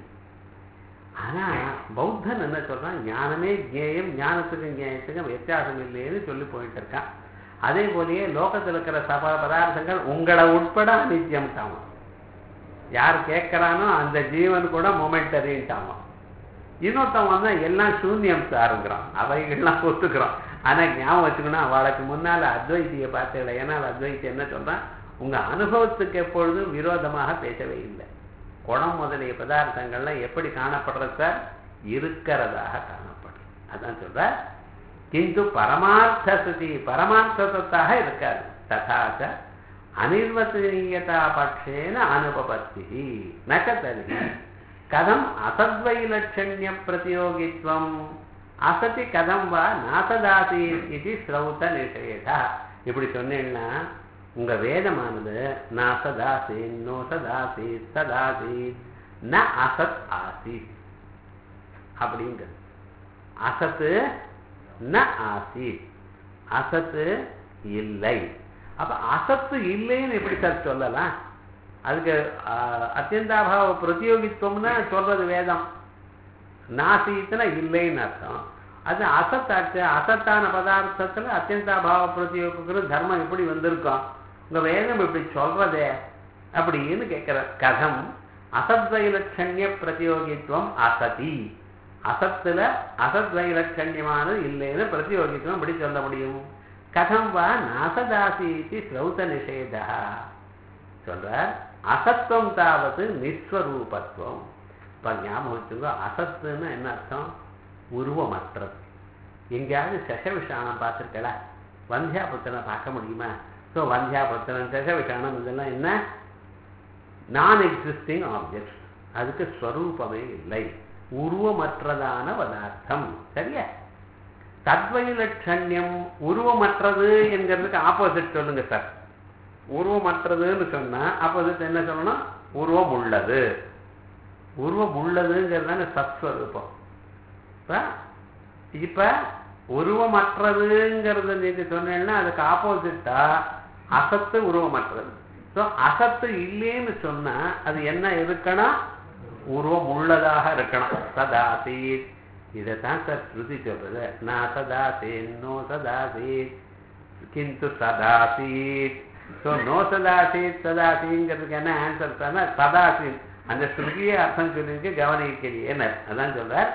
ஆனா பௌத்தன் என்ன சொல்றான் ஞானமே ஞேயம் ஞானத்துக்கும் ஞேயத்துக்கும் வித்தியாசம் இல்லைன்னு சொல்லி போயிட்டு இருக்கான் அதே போலயே லோகத்தில் இருக்கிற சப பதார்த்தங்கள் உங்களை உட்பட அனித்தியம் தாமா யார் கேட்கறானோ அந்த ஜீவன் கூட மொமெண்டரின்ட்டாமா இன்னொருத்தன் வந்தா எல்லாம் சூன்யம் சாருங்கிறான் அவைகள்லாம் ஒத்துக்கிறான் ஆனா ஞாபகம் வச்சுக்கணும் அவளுக்கு முன்னால அத்வைத்தியை பார்த்தீங்களா ஏன்னா அத்வைத்தி என்ன சொல்றான் உங்க அனுபவத்துக்கு எப்பொழுதும் விரோதமாக பேசவே இல்லை குடம் முதலிய பதார்த்தங்கள்லாம் எப்படி காணப்படுறது சார் இருக்கிறதாக காணப்படும் அதான் சொல்ற கிந்து பரமார்த்த சுதி பரமார்த்தத்தாக இருக்காது ததாச்ச அனிர்வசனீயதா பட்சேன அனுபபத்தி நகத்தரி கதம் அசத்வைலட்சண்ய பிரதியோகித்வம் அசதி கதம் வா நாசதாசி இது ஸ்ரௌத நிஷேதா இப்படி சொன்னேன்னா உங்க வேதமானது நாசதாசி நோசதாசி சதாசி ந அசத் ஆசி அப்படிங்கிறது அசத்து ந ஆசி அசத்து இல்லை அப்ப அசத்து இல்லைன்னு எப்படி சார் சொல்லலாம் அதுக்கு ஆஹ், அத்தியந்தாபாவ பிரதியோகித்துவம்னா சொல்றது வேதம் நாசித்துனா இல்லைன்னு அர்த்தம் அது அசத்தாச்சு அசத்தான பதார்த்தத்துல அத்தியந்தாபாவ பிரதியோகிக்கிற தர்மம் எப்படி வந்திருக்கும் உங்க வேதம் இப்படி சொல்றதே அப்படின்னு கேட்கிற கதம் அசத்வைலட்சண்ய பிரதியோகித்துவம் அசதி அசத்துல அசத்வைலட்சண்யமானது இல்லைன்னு பிரதியோகித்துவம் எப்படி சொல்ல முடியும் கதம் வா நாசதாசி இது ஸ்ரௌத நிஷேதா சொல்றார் அசத்துவம் தாவது நிஸ்வரூபத்துவம் இப்ப ஞாபகம் வச்சுக்கோ அசத்துன்னு என்ன அர்த்தம் உருவமற்றது எங்கேயாவது சசவிஷானம் பார்த்துருக்கல வந்தியாபுத்திரனை பார்க்க முடியுமா ஸோ வந்தியாபுத்திரன் சசவிஷானம் இதெல்லாம் என்ன நான் எக்ஸிஸ்டிங் ஆப்ஜெக்ட் அதுக்கு ஸ்வரூபமே இல்லை உருவமற்றதான பதார்த்தம் சரியா தத்வைலட்சண்யம் உருவமற்றது என்கிறதுக்கு ஆப்போசிட் சொல்லுங்க சார் உருவமற்றதுன்னு சொன்னா ஆப்போசிட் என்ன சொல்லணும் உருவம் உள்ளது உருவம் உள்ளதுங்கிறது தானே சத்ஸ்வரூபம் இப்ப இப்ப உருவமற்றதுங்கிறத நீங்க சொன்னேன்னா அதுக்கு ஆப்போசிட்டா அசத்து உருவமற்றது ஸோ அசத்து இல்லைன்னு சொன்னா அது என்ன இருக்கணும் உருவம் உள்ளதாக இருக்கணும் சதாசீத் இதைத்தான் சார் ஸ்ருதி சொல்றது நான் சதாசீன் நோ சதாசீத் கிந்து சதாசீத் ஸோ நோ சதாசீத் சதாசிங்கிறதுக்கு என்ன ஆன்சர் தானே சதாசீத் அந்த ஸ்ருதியே அர்த்தம் சொல்லியிருக்கு கவனிக்கிறீன்னு அதான் சொல்றார்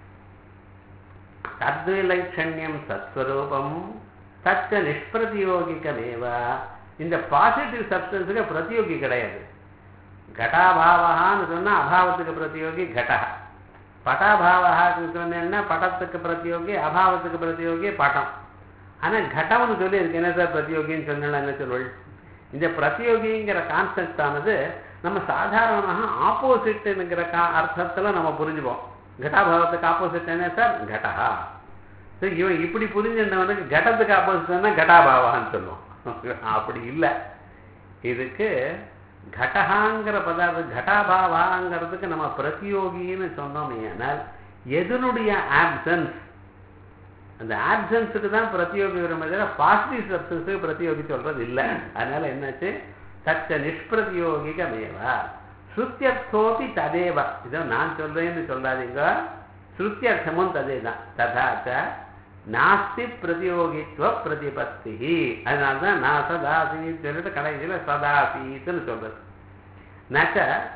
தத்விலட்சண்யம் சத்ஸ்வரூபம் தச்ச நிஷ்பிரதியோகிக்கமேவ இந்த பாசிட்டிவ் சப்ஸ்டன்ஸுக்கு பிரதியோகி கிடையாது கட்டாபாவகான்னு சொன்னா அபாவத்துக்கு பிரதியோகி கடா பட்டாபாவகான்னு சொன்னேன்னா பட்டத்துக்கு பிரதியோகி அபாவத்துக்கு பிரதியோகி பட்டம் ஆனா கடம்னு சொல்லி இருக்கு என்ன சார் பிரதியோகின்னு சொன்னா என்ன சொல்வள் இந்த பிரதியோகிங்கிற கான்செப்ட் ஆனது நம்ம சாதாரணமாக ஆப்போசிட்ங்கிற கா அர்த்தத்துல நம்ம புரிஞ்சுப்போம் கட்டாபாவத்துக்கு ஆப்போசிட் என்ன சார் கடஹா சரி இவன் இப்படி புரிஞ்சிருந்தவனுக்கு கடத்துக்கு ஆப்போசிட்னா கட்டாபாவான்னு சொல்லுவோம் அப்படி இல்லை இதுக்கு கடகாங்கிற பதார்த்தம் கட்டாபாவாங்கிறதுக்கு நம்ம பிரதியோகின்னு சொன்னோம் ஆனால் எதனுடைய ஆப்சன்ஸ் அந்த ஆப்சன்ஸுக்கு தான் பிரதியோகி வருமே தவிர பாசிட்டிவ் சப்ஸ்டன்ஸுக்கு பிரதியோகி சொல்றது இல்லை அதனால என்னாச்சு தச்ச நிஷ்பிரதியோகிகமேவா ஸ்ருத்தியர்த்தோபி ததேவ இதோ நான் சொல்றேன்னு சொல்லாதீங்க ஸ்ருத்தியர்த்தமும் ததே தான் ததாச்ச நாஸ்தி பிரதியோகித்துவ பிரதிபத்தி அதனால்தான் நான் சதாசின்னு சொல்லிட்டு கடைசியில் சதாசீத்துன்னு சொல்றது நச்ச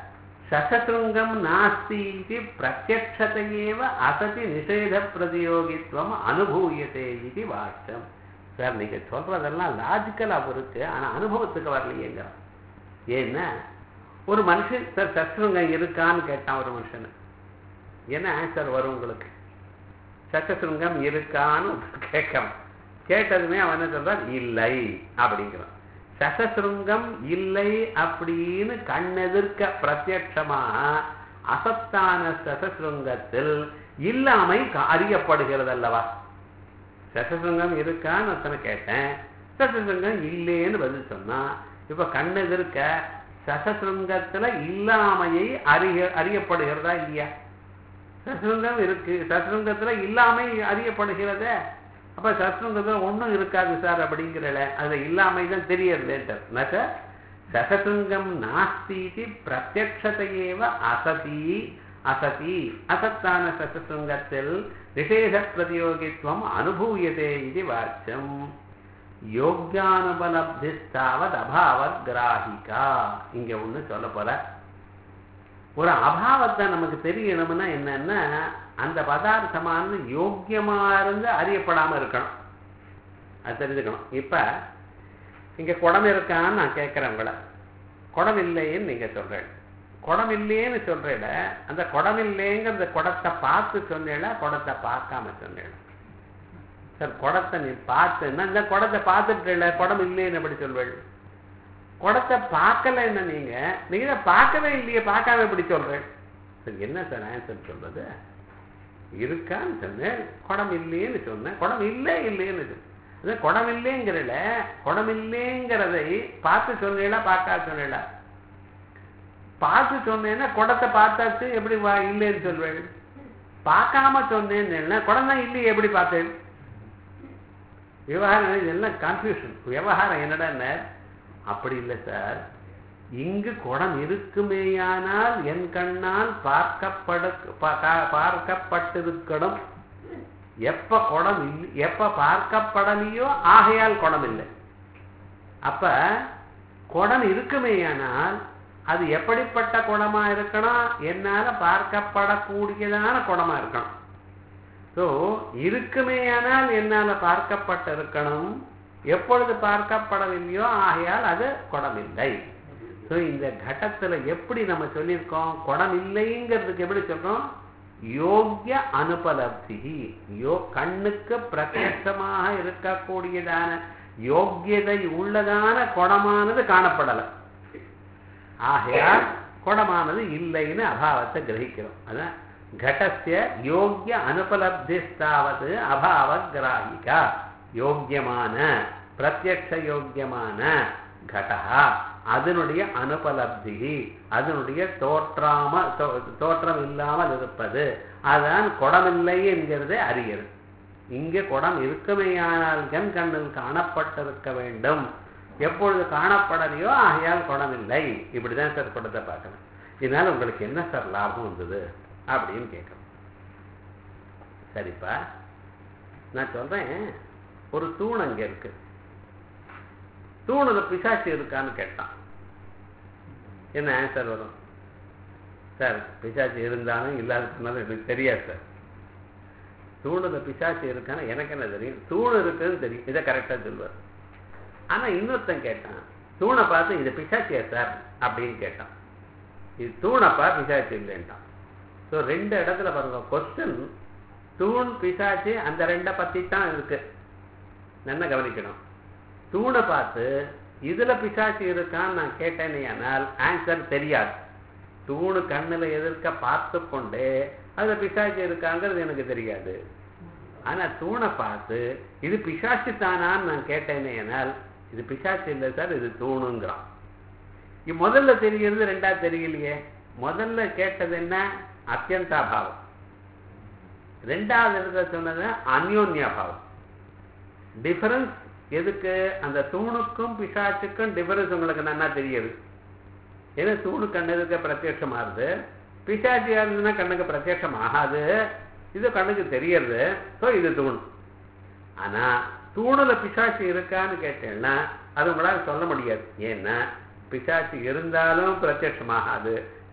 சசசுங்கம் நாஸ்தி இது பிரத்யக்ஷதையேவ அசதி நிஷேத பிரதியோகித்துவம் அனுபூயத்தே இது வாக்கியம் சார் நீங்க சொல்றதெல்லாம் லாஜிக்கலா இருக்கு ஆனா அனுபவத்துக்கு வரலையேங்க ஏன்னா ஒரு மனுஷன் சார் சத்ருங்கம் இருக்கான்னு கேட்டான் ஒரு மனுஷன் என்ன ஆன்சர் வரும் உங்களுக்கு சக்கசுருங்கம் இருக்கான்னு கேட்கறான் கேட்டதுமே அவன் என்ன சொல்றான் இல்லை அப்படிங்கிறான் சசசுருங்கம் இல்லை அப்படின்னு கண்ணெதிர்க்க பிரத்யட்சமாக அசத்தான சசசுருங்கத்தில் இல்லாமை கா- அறியப்படுகிறது அல்லவா சசசுருங்கம் இருக்கான்னு ஒருத்தனை கேட்டேன் சசசுருங்கம் இல்லைன்னு பதில் சொன்னா இப்ப கண்ணெதிர்க்க சசசுருங்கத்துல இல்லாமையை அறிய அறியப்படுகிறதா இல்லையா சத்ருங்கம் இருக்கு சத்ருங்கத்துல இல்லாமை அறியப்படுகிறதே அப்ப சத்ருங்கத்துல ஒண்ணும் இருக்காது சார் அப்படிங்கிறல அதுல இல்லாமை தான் தெரியறது நச்ச சசதுங்கம் நாஸ்தி பிரத்யக்ஷதையேவ அசதி அசதி அசத்தான சசசுங்கத்தில் விசேஷ பிரதியோகித்துவம் அனுபூயதே இது வாக்கியம் யோக்கியானுபலப்திஸ்தாவது அபாவத் கிராஹிகா இங்க ஒண்ணு சொல்ல போற ஒரு அபாவத்தை நமக்கு தெரியணும்னா என்னன்னா அந்த பதார்த்தமானது யோக்கியமா இருந்து அறியப்படாம இருக்கணும் அது தெரிஞ்சுக்கணும் இப்ப இங்க குடம் இருக்கான்னு நான் கேட்கிறேன் உங்களை குடம் இல்லைன்னு நீங்க சொல்றேன் குடம் இல்லையேன்னு சொல்றேன் அந்த குடம் இல்லைங்கிற குடத்தை பார்த்து சொன்னேல குடத்தை பார்க்காம சொன்னேன் சார் குடத்தை நீ பார்த்துன்னா இந்த குடத்தை பார்த்துட்டு குடம் இல்லைன்னு எப்படி சொல்வேள் குடத்தை பார்க்கலன்னு நீங்க நீங்க தான் பார்க்கவே இல்லையே பார்க்காம எப்படி சொல்றேன் சரி என்ன சார் ஆன்சர் சொல்றது இருக்கான்னு சொன்னேன் குடம் இல்லையேன்னு சொன்னேன் குடம் இல்லை இல்லையேன்னு சொன்னேன் அது குடம் இல்லைங்கிறல குடம் இல்லைங்கிறதை பார்த்து சொன்னீங்களா பார்க்காத சொன்னீங்களா பார்த்து சொன்னேன்னா குடத்தை பார்த்தாச்சு எப்படி வா இல்லைன்னு சொல்வேன் பார்க்காம சொன்னேன்னு குடம் தான் இல்லையே எப்படி பார்த்தேன் விவகாரம் இதெல்லாம் கன்ஃபியூஷன் விவகாரம் என்னடா அப்படி இல்லை சார் இங்கு குடம் இருக்குமேயானால் என் கண்ணால் பார்க்கப்படு பா- கா- பார்க்கப்பட்டிருக்கணும் எப்ப குடம் இல்லை எப்ப பார்க்கப்படலையோ ஆகையால் குடம் இல்லை அப்ப குடம் இருக்குமேயானால் அது எப்படிப்பட்ட குடமா இருக்கணும் என்னால பார்க்கப்படக்கூடியதான குடமா இருக்கணும் ஸோ இருக்குமேயானால் என்னால பார்க்கப்பட்டிருக்கணும் எப்பொழுது பார்க்கப்படவில்லையோ ஆகையால் அது குடம் இல்லை ஸோ இந்த கட்டத்துல எப்படி நம்ம சொல்லியிருக்கோம் குடம் இல்லைங்கிறதுக்கு எப்படி சொல்றோம் யோக்கிய அனுபலப்தி யோ கண்ணுக்கு பிரத்யட்சமாக இருக்கக்கூடியதான யோக்கியதை உள்ளதான குடமானது காணப்படலை ஆகையால் குடமானது இல்லைன்னு அபாவத்தை கிரகிக்கிறோம் அதான் கடசிய யோக்கிய அனுபலப்திஸ்தாவது அபாவ கிராகிகா யோக்கியமான பிரத்யக்ஷ யோக்கியமான கடா அதனுடைய அனுபலப்தி அதனுடைய தோற்றாம தோ- தோற்றம் இல்லாமல் இருப்பது அதான் குடமில்லை என்கிறதை அறிகிறது இங்கே குடம் இருக்குமேயானால் கண் கண்ணில் காணப்பட்டிருக்க வேண்டும் எப்பொழுது காணப்படலையோ ஆகையால் குடம் இல்லை இப்படிதான் சார் குடத்தை பார்க்கணும் இதனால உங்களுக்கு என்ன சார் லாபம் வந்தது அப்படின்னு கேட்கணும் சரிப்பா நான் சொல்றேன் ஒரு தூண் அங்க இருக்கு தூணுல பிசாசு இருக்கான்னு கேட்டான் என்ன ஆன்சர் வரும் சார் பிசாசு இருந்தாலும் இல்லாத சொன்னாலும் எனக்கு தெரியாது சார் தூணுல பிசாசு இருக்கான்னு எனக்கு என்ன தெரியும் தூண் இருக்குன்னு தெரியும் இதை கரெக்டா சொல்லுவார் ஆனா இன்னொருத்தன் கேட்டான் தூணை பார்த்து இது பிசாச்சியா சார் அப்படின்னு கேட்டான் இது தூணப்பா பிசாச்சு இல்லைன்ட்டான் ஸோ ரெண்டு இடத்துல பாருங்க கொஸ்டின் தூண் பிசாச்சு அந்த ரெண்டை பத்தி தான் இருக்கு நல்லா கவனிக்கணும் தூணை பார்த்து இதுல பிசாச்சு இருக்கான்னு நான் கேட்டேனேயானால் ஆன்சர் தெரியாது தூணு கண்ணுல எதிர்க்க பார்த்து கொண்டே அதுல பிசாச்சு இருக்காங்கிறது எனக்கு தெரியாது ஆனா தூணை பார்த்து இது பிசாசு தானான்னு நான் கேட்டேனேயானால் இது பிசாசு இல்லை சார் இது தூணுங்கிறான் இது முதல்ல தெரிகிறது ரெண்டா தெரியலையே முதல்ல கேட்டது என்ன அத்தியந்தாபாவம் ரெண்டாவது இடத்துல சொன்னது அந்யோன்யாபாவம் டிஃபரன்ஸ் எதுக்கு அந்த தூணுக்கும் பிசாச்சுக்கும் டிஃபரன்ஸ் உங்களுக்கு நல்லா தெரியுது ஏன்னா தூணு கண்ணுக்கு பிரத்யட்சம் ஆகுது பிசாச்சியா இருந்ததுன்னா கண்ணுக்கு பிரத்யட்சம் ஆகாது இது கண்ணுக்கு தெரியறது ஸோ இது தூண் ஆனா தூணுல பிசாசு இருக்கான்னு கேட்டேன்னா அது உங்களால சொல்ல முடியாது ஏன்னா பிசாசு இருந்தாலும் பிரத்யட்சமாகாது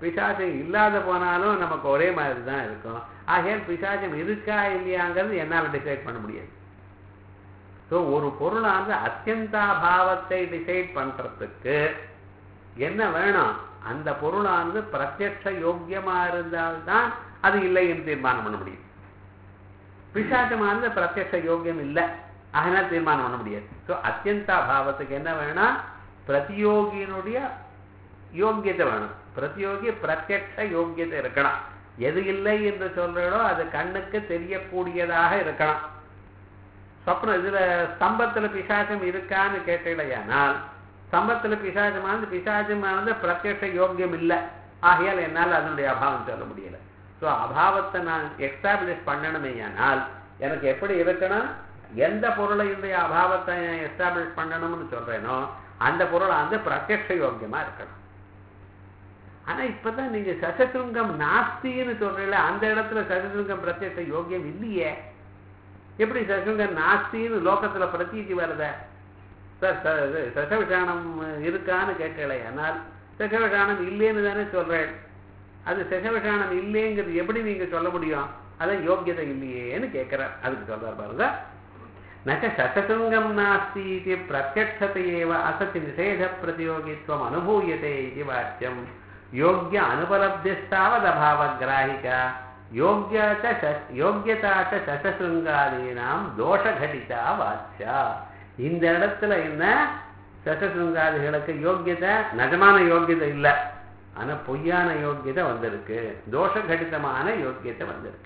பிசாசம் இல்லாத போனாலும் நமக்கு ஒரே மாதிரி தான் இருக்கும் ஆகையால் பிசாசம் இருக்கா இல்லையாங்கிறது என்னால் டிசைட் பண்ண முடியாது ஸோ ஒரு பொருளானது அத்தியந்தாபாவத்தை டிசைட் பண்றதுக்கு என்ன வேணும் அந்த பொருளானது பிரத்யட்ச யோக்கியமா இருந்தால்தான் அது இல்லை என்று தீர்மானம் பண்ண முடியும் பிசாசமானது பிரத்யட்ச யோக்கியம் இல்லை அதனால் தீர்மானம் பண்ண முடியாது ஸோ அத்தியந்தாபாவத்துக்கு என்ன வேணும் பிரதியோகியினுடைய யோக்கியத்தை வேணும் பிரதியோகி பிரத்யட்ச யோக்கியத்தை இருக்கணும் எது இல்லை என்று சொல்றதோ அது கண்ணுக்கு தெரியக்கூடியதாக இருக்கணும் சொப்னம் இதுல ஸ்தம்பத்துல பிசாசம் இருக்கான்னு கேட்டீங்களேயானால் ஸ்தம்பத்துல பிசாசமானது பிசாசமானது பிரத்யட்ச யோக்கியம் இல்லை ஆகையால் என்னால் அதனுடைய அபாவம் சொல்ல முடியல ஸோ அபாவத்தை நான் எஸ்டாப்ளிஷ் பண்ணணுமேயானால் எனக்கு எப்படி இருக்கணும் எந்த பொருளையுடைய அபாவத்தை எஸ்டாப்ளிஷ் பண்ணணும்னு சொல்றேனோ அந்த பொருள் வந்து பிரத்யட்ச யோக்கியமா இருக்கணும் ஆனா இப்பதான் நீங்க சசசுருங்கம் நாஸ்தின்னு சொல்றீங்கள அந்த இடத்துல சசசுருங்கம் பிரத்யட்ச யோக்கியம் இல்லையே எப்படி சசசுருங்கம் நாஸ்தின்னு லோகத்துல பிரதீதி வருத சார் சார் இது சசவிஷானம் இருக்கான்னு கேட்கலை ஆனால் சசவிஷானம் இல்லைன்னு தானே சொல்றேன் அது சசவிஷானம் இல்லைங்கிறது எப்படி நீங்க சொல்ல முடியும் அதான் யோக்கியதை இல்லையேன்னு கேட்கிறார் அதுக்கு சொல்றார் பாருங்க நச்ச சசசுங்கம் நாஸ்தி இது பிரத்யக்ஷத்தை ஏவ அசத்தி நிஷேத பிரதியோகித்வம் அனுபூயதே இது வாக்கியம் யோக்கிய அனுபலப்திஸ்தாவதபாவகிராஹிகா யோக்கிய யோக்கியதா சசசுங்காதீனாம் தோஷகடிதா வாச்சா இந்த இடத்துல என்ன சசசுங்காதிகளுக்கு யோக்கியதை நிஜமான யோக்கியதை இல்லை ஆனா பொய்யான யோக்கியதை வந்திருக்கு தோஷகடிதமான யோக்கியத்தை வந்திருக்கு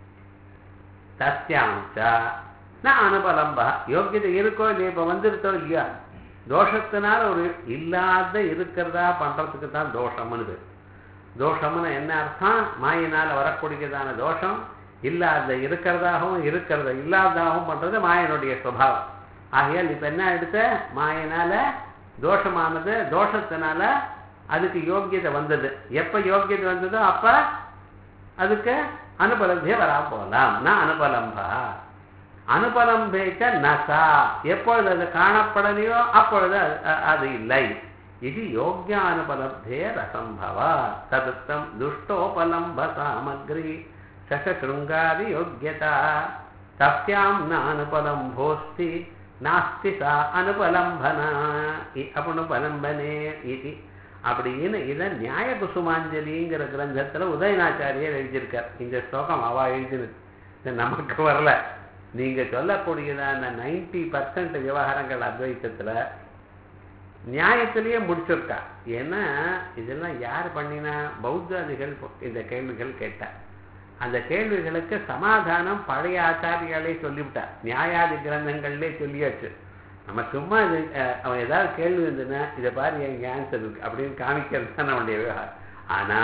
தஸ்யாம்சா நான் அனுபலம்பா யோக்கியதை இருக்கோ இல்லையோ இப்ப வந்துருத்தோ இல்லையா தோஷத்தினால ஒரு இல்லாத இருக்கிறதா பண்றதுக்கு தான் தோஷம்னு தோஷம்னு என்ன அர்த்தம் மாயினால வரக்கூடியதான தோஷம் இல்லாத இருக்கிறதாகவும் இருக்கிறத இல்லாததாகவும் பண்றது மாயனுடைய சுபாவம் ஆகையால் இப்ப என்ன எடுத்த மாயனால தோஷமானது தோஷத்தினால அதுக்கு யோக்கியதை வந்தது எப்ப யோக்கியதை வந்ததோ அப்ப அதுக்கு அனுபலம்பிய வரா போகலாம் நான் அனுபலம்பா அனுபலம்பேச்ச நசா எப்பொழுது அது காணப்படலையோ அப்பொழுது அது இல்லை இது யோக்கிய அனுபலப்தே ரசம்பவ ததுத்தம் துஷ்டோபலம்ப சாமக்ரி சசசிருங்காதி யோக்கியதா தஸ்யாம் ந அனுபலம்போஸ்தி நாஸ்தி சா அனுபலம்பனா அனுபலம்பனே இது அப்படின்னு இதை நியாய குசுமாஞ்சலிங்கிற கிரந்தத்துல உதயநாச்சாரியர் எழுதியிருக்கார் இந்த ஸ்லோகம் அவா எழுதினது இது நமக்கு வரல நீங்க சொல்லக்கூடியதான நைன்டி பர்சன்ட் விவகாரங்கள் அத்வைத்தத்துல நியாயத்திலேயே முடிச்சிருக்கா ஏன்னா இதெல்லாம் யார் பண்ணினா பௌத்தாதிகள் இந்த கேள்விகள் கேட்டா அந்த கேள்விகளுக்கு சமாதானம் பழைய ஆச்சாரியாலே சொல்லிவிட்டார் நியாயாதி கிரந்தங்கள்லே சொல்லியாச்சு நம்ம சும்மா இது அவன் ஏதாவது கேள்வி இருந்ததுன்னா இதை பாரு எங்க ஆன்சர் இருக்கு அப்படின்னு காமிக்கிறது தான் நம்முடைய விவகாரம் ஆனா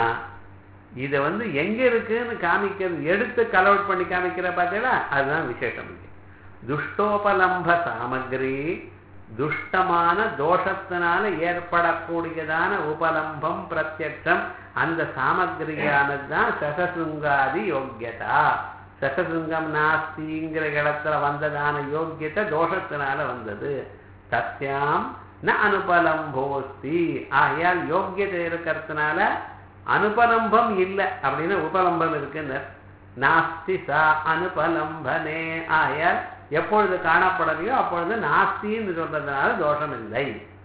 இதை வந்து எங்க இருக்குன்னு காமிக்கிறது எடுத்து கலவுட் பண்ணி காமிக்கிற பார்த்தீங்களா அதுதான் விசேஷம் இருக்கு துஷ்டோபலம்ப சாமகிரி துஷ்டமான தோஷத்தினால ஏற்படக்கூடியதான உபலம்பம் பிரத்யட்சம் அந்த சாமகிரியானது தான் சசசுங்காதி யோக்கியதா சசசுங்கம் நாஸ்திங்கிற இடத்துல வந்ததான யோக்கியத்தை தோஷத்தினால வந்தது சத்தியாம் ந அனுபலம்போஸ்தி ஆகையால் யோக்கியத்தை இருக்கிறதுனால அனுபலம்பம் இல்லை அப்படின்னு உபலம்பம் இருக்குன்னு நாஸ்தி சா அனுபலம்பனே ஆகையால் எப்பொழுது காணப்படலையோ அப்பொழுது நாஸ்தின்னு சொல்றதுனால தோஷம் இல்லை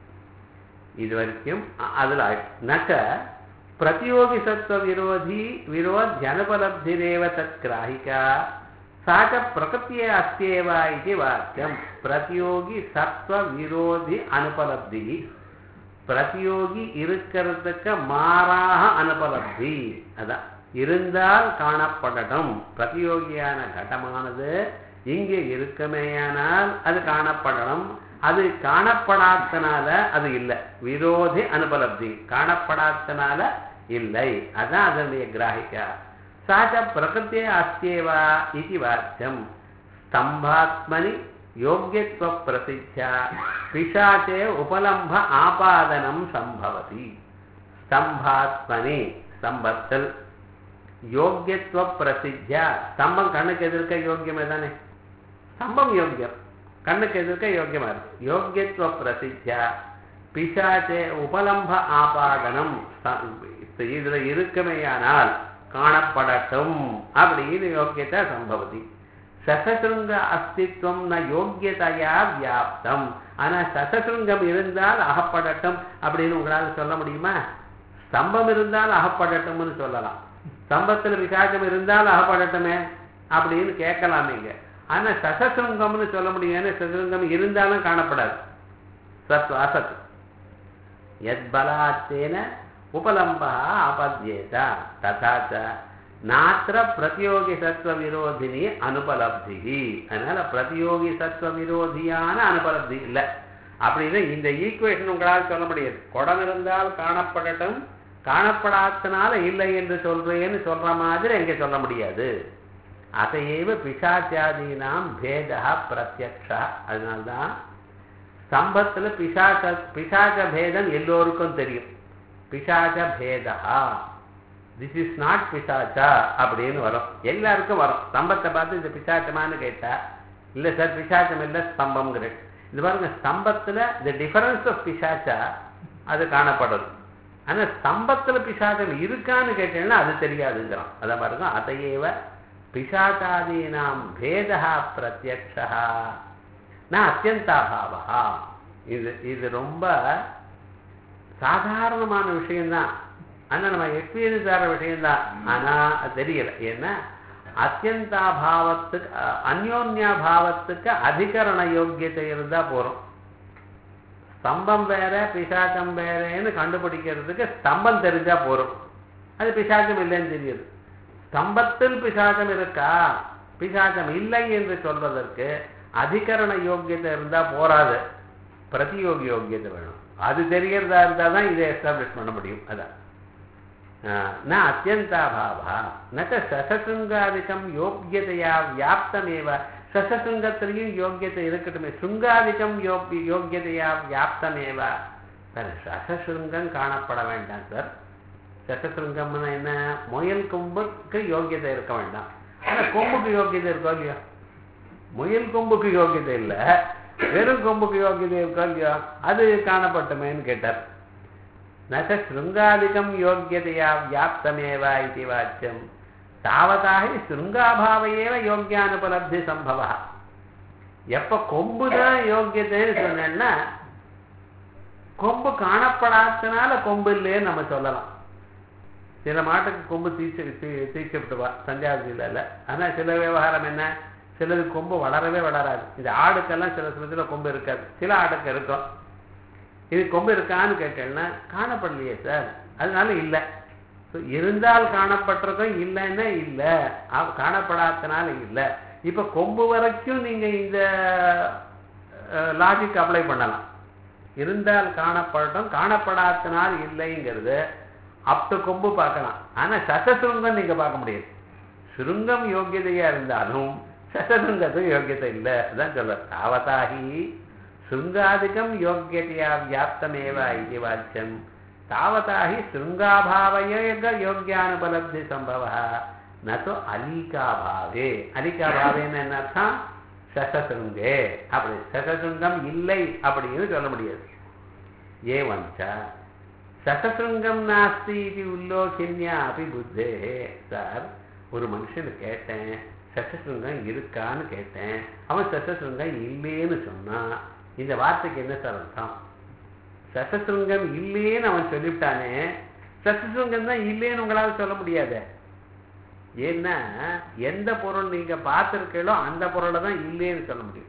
இது வரைக்கும் அதுல நக்க பிரதியோகி சத்துவ விரோதி விரோதி அனுபலப்திரேவ தத் கிராஹிகா சாச்ச பிரகத்தியே அஸ்தியேவா இது வாக்கியம் பிரதியோகி சத்துவ விரோதி அனுபலப்தி பிரதியோகி இருக்கிறதுக்கு மாறாக அனுபலப்தி அதான் இருந்தால் காணப்படட்டும் பிரதியோகியான கடமானது இங்கே இருக்குமேயானால் அது காணப்படணும் அது காணப்படாதனால அது இல்லை விரோதி அனுபலப்தி காணப்படாதனால இல்லை அதான் அதனுடைய கிராகிக்கா சாச்ச பிரகிருத்தியே அஸ்தியேவா இது வாக்கியம் ஸ்தம்பாத்மனி யோக்கியத்துவ பிரசித்தியா பிசாச்சே உபலம்ப ஆபாதனம் சம்பவதி ஸ்தம்பாத்மனி ஸ்தம்பத்தில் யோக்கியத்துவ பிரசித்தியா ஸ்தம்பம் கண்ணுக்கு எதிர்க்க யோக்கியமே தானே ஸ்தம்பம் யோக்கியம் கண்ணுக்கு எதிர்க்க யோக்கியமா இருக்கு யோக்கியத்துவ பிரசித்தியா பிசாச்சே உபலம்ப ஆபாதனம் ச- இதுல இருக்குமேயானால் காணப்படட்டும் அப்படின்னு யோக்கியதா சம்பவதி சசசிருங்க அஸ்தித்வம் ந யோக்கியதையா வியாப்தம் ஆனா சசசிருங்கம் இருந்தால் அகப்படட்டும் அப்படின்னு உங்களால சொல்ல முடியுமா ஸ்தம்பம் இருந்தால் அகப்படட்டும்னு சொல்லலாம் ஸ்தம்பத்துல விசாகம் இருந்தால் அகப்படட்டுமே அப்படின்னு கேட்கலாம் நீங்க ஆனா சசசிருங்கம்னு சொல்ல முடியும் ஏன்னா சசசிருங்கம் இருந்தாலும் காணப்படாது சத் அசத் யத்பலாத்தேன உபலம்பா ஆபத்யேத ததா ச நாத்திர பிரதியோகி சத்துவ விரோதினி அனுபலப்தி அதனால பிரதியோகி சத்துவ விரோதியான அனுபலப்தி இல்லை அப்படின்னு இந்த ஈக்குவேஷன் உங்களால் சொல்ல முடியாது குடம் இருந்தால் காணப்படட்டும் காணப்படாதனால இல்லை என்று சொல்றேன்னு சொல்ற மாதிரி எங்க சொல்ல முடியாது அதையேவ பிசாச்சாதீனாம் பேதா பிரத்யக்ஷா அதனால்தான் ஸ்தம்பத்துல பிசாச்ச பிசாச்ச பேதம் எல்லோருக்கும் தெரியும் பிசாச்ச பேதா திஸ் இஸ் நாட் பிசாச்சா அப்படின்னு வரும் எல்லாருக்கும் வரும் ஸ்தம்பத்தை பார்த்து இது பிசாச்சமான்னு கேட்டா இல்ல சார் பிசாச்சம் இல்லை ஸ்தம்பம்ங்கிற இது பாருங்க ஸ்தம்பத்துல த டிஃபரன்ஸ் ஆஃப் பிசாச்சா அது காணப்படுது ஆனா ஸ்தம்பத்துல பிசாச்சம் இருக்கான்னு கேட்டீங்கன்னா அது தெரியாதுங்கிறோம் அதை பாருங்க அதையேவ பிசாச்சாதீனாம் பேதா பிரத்யக்ஷா நான் அத்தியந்தாபாவா இது இது ரொம்ப சாதாரணமான விஷயம்தான் ஆனா நம்ம எக்ஸ்பீரியன்ஸ் ஆகிற விஷயம்தான் ஆனா அது தெரியல ஏன்னா அத்தியந்தாபாவத்துக்கு அஹ், அந்யோன்யாபாவத்துக்கு அதிகரண யோக்கியத்தை இருந்தா போறோம் ஸ்தம்பம் வேற பிசாச்சம் வேறேன்னு கண்டுபிடிக்கிறதுக்கு ஸ்தம்பம் தெரிஞ்சா போறோம் அது பிசாச்சம் இல்லைன்னு தெரியுது ஸ்தம்பத்தில் பிசாச்சம் இருக்கா பிசாச்சம் இல்லை என்று சொல்வதற்கு அதிகரண யோக்கியத்தை இருந்தா போராது பிரதியோகி யோக்கியத்தை வேணும் அது தெரியறதா இருந்தா தான் இதை எஸ்டாப்ளிஷ் பண்ண முடியும் அதான் ந அத்தியந்தாபாவா ந சசசுங்காதிக்கம் யோக்கியதையா வியாப்தமேவ சசசுங்கத்திலையும் யோக்கியத்தை இருக்கட்டுமே சுங்காதிக்கம் யோக் யோக்கியதையா வியாப்தமேவ சார் சசசுங்கம் காணப்பட வேண்டாம் சார் சசசுங்கம்னா என்ன முயல் கொம்புக்கு யோக்கியதை இருக்க வேண்டாம் ஆனா கொம்புக்கு யோக்கியதை இருக்கோ இல்லையோ முயல் கொம்புக்கு யோக்கியதை இல்லை வெறும் கொம்புக்கு யோக்கியதை இருக்கோ இல்லையோ அது காணப்பட்டுமேன்னு கேட்டார் நக శృంగాదికం యోగ్యతయా వ్యాప్తమేవ ఇది వాచ్యం తావతా హి శృంగాభావ ఏవ யோக்கியானுபலப்தி சம்பவ எப்ப கொம்பு தான் யோக்கியத்தைன்னு சொன்னேன்னா கொம்பு காணப்படாதனால கொம்பு இல்லைன்னு நம்ம சொல்லலாம் சில மாட்டுக்கு கொம்பு தீச்சு தீ- தீச்சு விட்டுவா தஞ்சாவூர்ல இல்ல ஆனா சில விவகாரம் என்ன சிலது கொம்பு வளரவே வளராது இந்த ஆடுக்கெல்லாம் சில சிலத்துல கொம்பு இருக்காது சில ஆடுக்கு இருக்கும் இது கொம்பு இருக்கான்னு கேட்டேன்னா காணப்படலையே சார் அதனால இல்லை So, இருந்தால் காணப்பட்டிருக்கும் இல்லைன்னா இல்லை அவ- காணப்படாதனால இல்லை இப்ப கொம்பு வரைக்கும் நீங்க இந்த லாஜிக் அப்ளை பண்ணலாம் இருந்தால் காணப்படட்டும் காணப்படாதனால் இல்லைங்கிறது அப் டு கொம்பு பார்க்கலாம் ஆனா சசசுருங்கம் நீங்க பார்க்க முடியாது சுருங்கம் யோக்கியதையா இருந்தாலும் சசசுங்கத்துக்கு யோக்கியதை இல்லை அதான் சொல்ற தாவதாகி శృంగాదికం యోగ్యతయా వ్యాప్తమేవ ఇది వాచ్యం తావతా హి శృంగాభావయేగ యోగ్యానుపలబ్ధి సంభవ నతో అలీకాభాவே அலிகாபாவேன்னு என்ன அர்த்தம் சசசுருங்கே அப்படி சசசுருங்கம் இல்லை அப்படின்னு சொல்ல முடியாது ஏவஞ்ச சசசுருங்கம் நாஸ்தி இது உல்லோகின்யா அபி புத்தே சார் ஒரு மனுஷனு கேட்டேன் சசசுருங்கம் இருக்கான்னு கேட்டேன் அவன் சசசுருங்கம் இல்லைன்னு சொன்னான் இந்த வார்த்தைக்கு என்ன சார் அர்த்தம் சசசுருங்கம் இல்லைன்னு அவன் சொல்லிவிட்டானே சசசுருங்கம் தான் இல்லைன்னு உங்களால சொல்ல முடியாது ஏன்னா எந்த பொருள் நீங்க பார்த்துருக்கீங்களோ அந்த பொருளை தான் இல்லைன்னு சொல்ல முடியும்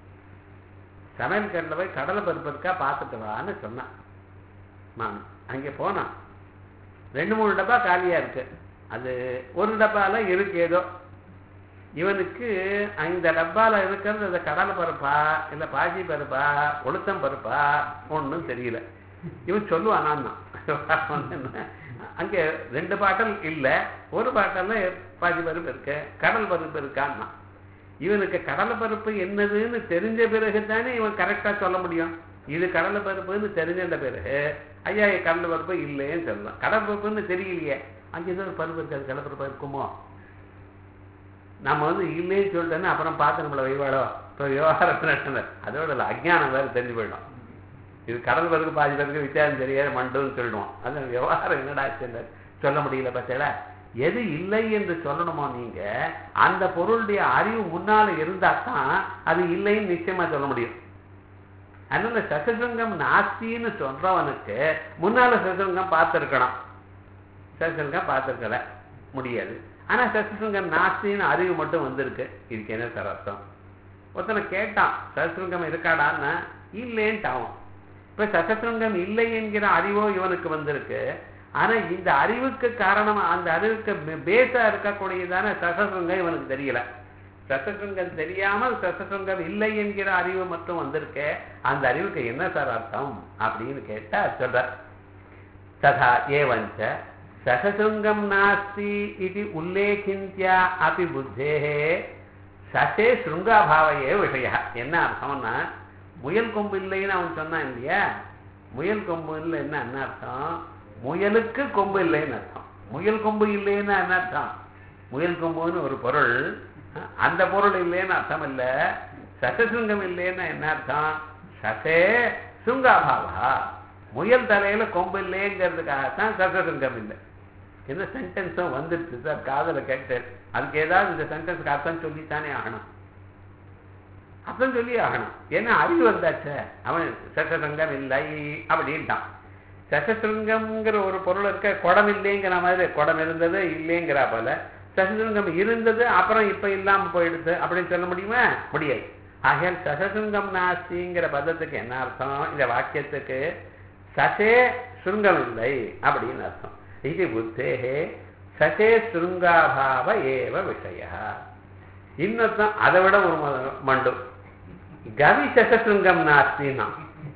சமையல் கட்டில் போய் கடலை பருப்பு இருக்கா பார்த்துட்டு வான்னு சொன்னான் நான் அங்கே போனான் ரெண்டு மூணு டப்பா காலியா இருக்கு அது ஒரு டப்பால இருக்கு ஏதோ இவனுக்கு இந்த டப்பால இருக்கிறது அந்த கடலை பருப்பா இல்ல பாசி பருப்பா உளுத்தம் பருப்பா ஒன்றும் தெரியல இவன் சொல்லுவான் நான் தான் அங்கே ரெண்டு பாட்டல் இல்லை ஒரு பாட்டல்ல பாசி பருப்பு இருக்கு கடல் பருப்பு இருக்கான்னா இவனுக்கு கடலை பருப்பு என்னதுன்னு தெரிஞ்ச பிறகு தானே இவன் கரெக்டா சொல்ல முடியும் இது கடலை பருப்புன்னு தெரிஞ்ச பிறகு ஐயா கடலை பருப்பு இல்லைன்னு சொல்லலாம் கடலை பருப்புன்னு தெரியலையே அங்கே ஏதோ ஒரு பருப்பு இருக்காது கடலை பருப்பு இருக்குமோ நம்ம வந்து இல்லைன்னு சொல்லிட்டோன்னா அப்புறம் பார்த்து நம்மளை வைவாடோ இப்போ விவகாரம் நடந்தது அதோட இல்லை அஜ்ஞானம் வேறு தெரிஞ்சு போயிடும் இது கடல் பிறகு பாதி பிறகு வித்தியாசம் தெரியாது மண்டுன்னு சொல்லிடுவோம் அது விவகாரம் என்னடா ஆச்சுன்னு சொல்ல முடியல பார்த்தீங்களா எது இல்லை என்று சொல்லணுமோ நீங்க அந்த பொருளுடைய அறிவு முன்னால இருந்தா தான் அது இல்லைன்னு நிச்சயமா சொல்ல முடியும் அதனால சசசங்கம் நாஸ்தின்னு சொல்றவனுக்கு முன்னால சசசங்கம் பார்த்துருக்கணும் சசசங்கம் பார்த்துருக்கல முடியாது ஆனா சசசங்கம் நாஸ்தின்னு அறிவு மட்டும் வந்திருக்கு இதுக்கு என்ன சார் அர்த்தம் ஒருத்தனை கேட்டான் சசசங்கம் இருக்காடான்னா இல்லைன்ட்டு அவன் இப்ப சசசங்கம் இல்லை என்கிற அறிவோ இவனுக்கு வந்திருக்கு ஆனா இந்த அறிவுக்கு காரணம் அந்த அறிவுக்கு பேஸா இருக்கக்கூடியதான சசசங்கம் இவனுக்கு தெரியல சசசங்கம் தெரியாமல் சசசங்கம் இல்லை என்கிற அறிவு மட்டும் வந்திருக்கே அந்த அறிவுக்கு என்ன சார் அர்த்தம் அப்படின்னு கேட்டா சொல்ற ததா ஏவஞ்ச சசசங்கம் நாஸ்தி இது உல்லேகிந்தியா அப்படி புத்தேகே சசே ஸ்ருங்காபாவையே விஷய என்ன அர்த்தம்னா முயல் கொம்பு இல்லைன்னு அவன் சொன்னான் இல்லையா முயல் கொம்பு இல்லை என்ன என்ன அர்த்தம் முயலுக்கு கொம்பு இல்லைன்னு அர்த்தம் முயல் கொம்பு இல்லைன்னு என்ன அர்த்தம் முயல் கொம்புன்னு ஒரு பொருள் அந்த பொருள் இல்லைன்னு அர்த்தம் இல்ல சசசுங்கம் இல்லைன்னு என்ன அர்த்தம் சசே சுங்காபாவா முயல் தலையில கொம்பு இல்லைங்கிறதுக்காகத்தான் சசசுங்கம் இல்லை இந்த சென்டென்ஸும் வந்துருச்சு சார் காதல கேட்டேன் அதுக்கு ஏதாவது இந்த சென்டென்ஸ்க்கு அர்த்தம் சொல்லித்தானே ஆகணும் அர்த்தம் சொல்லி ஆகணும் ஏன்னா அறிவு வந்தாச்சே அவன் சசசங்கம் இல்லை அப்படின்ட்டான் சசசிருங்கம்ங்கிற ஒரு பொருள் இருக்க குடம் இல்லைங்கிற மாதிரி குடம் இருந்தது இல்லைங்கிறா போல சசசிருங்கம் இருந்தது அப்புறம் இப்ப இல்லாம போயிடுது அப்படின்னு சொல்ல முடியுமா முடியாது ஆகையால் சசசிருங்கம் நாஸ்திங்கிற பதத்துக்கு என்ன அர்த்தம் இந்த வாக்கியத்துக்கு சசே சுருங்கம் இல்லை அப்படின்னு அர்த்தம் இது புத்தேகே சசே சுருங்காபாவ ஏவ விஷய இன்னொருத்தம் அதை விட ஒரு மண்டு கவி சசசிருங்கம் நாஸ்தின்னா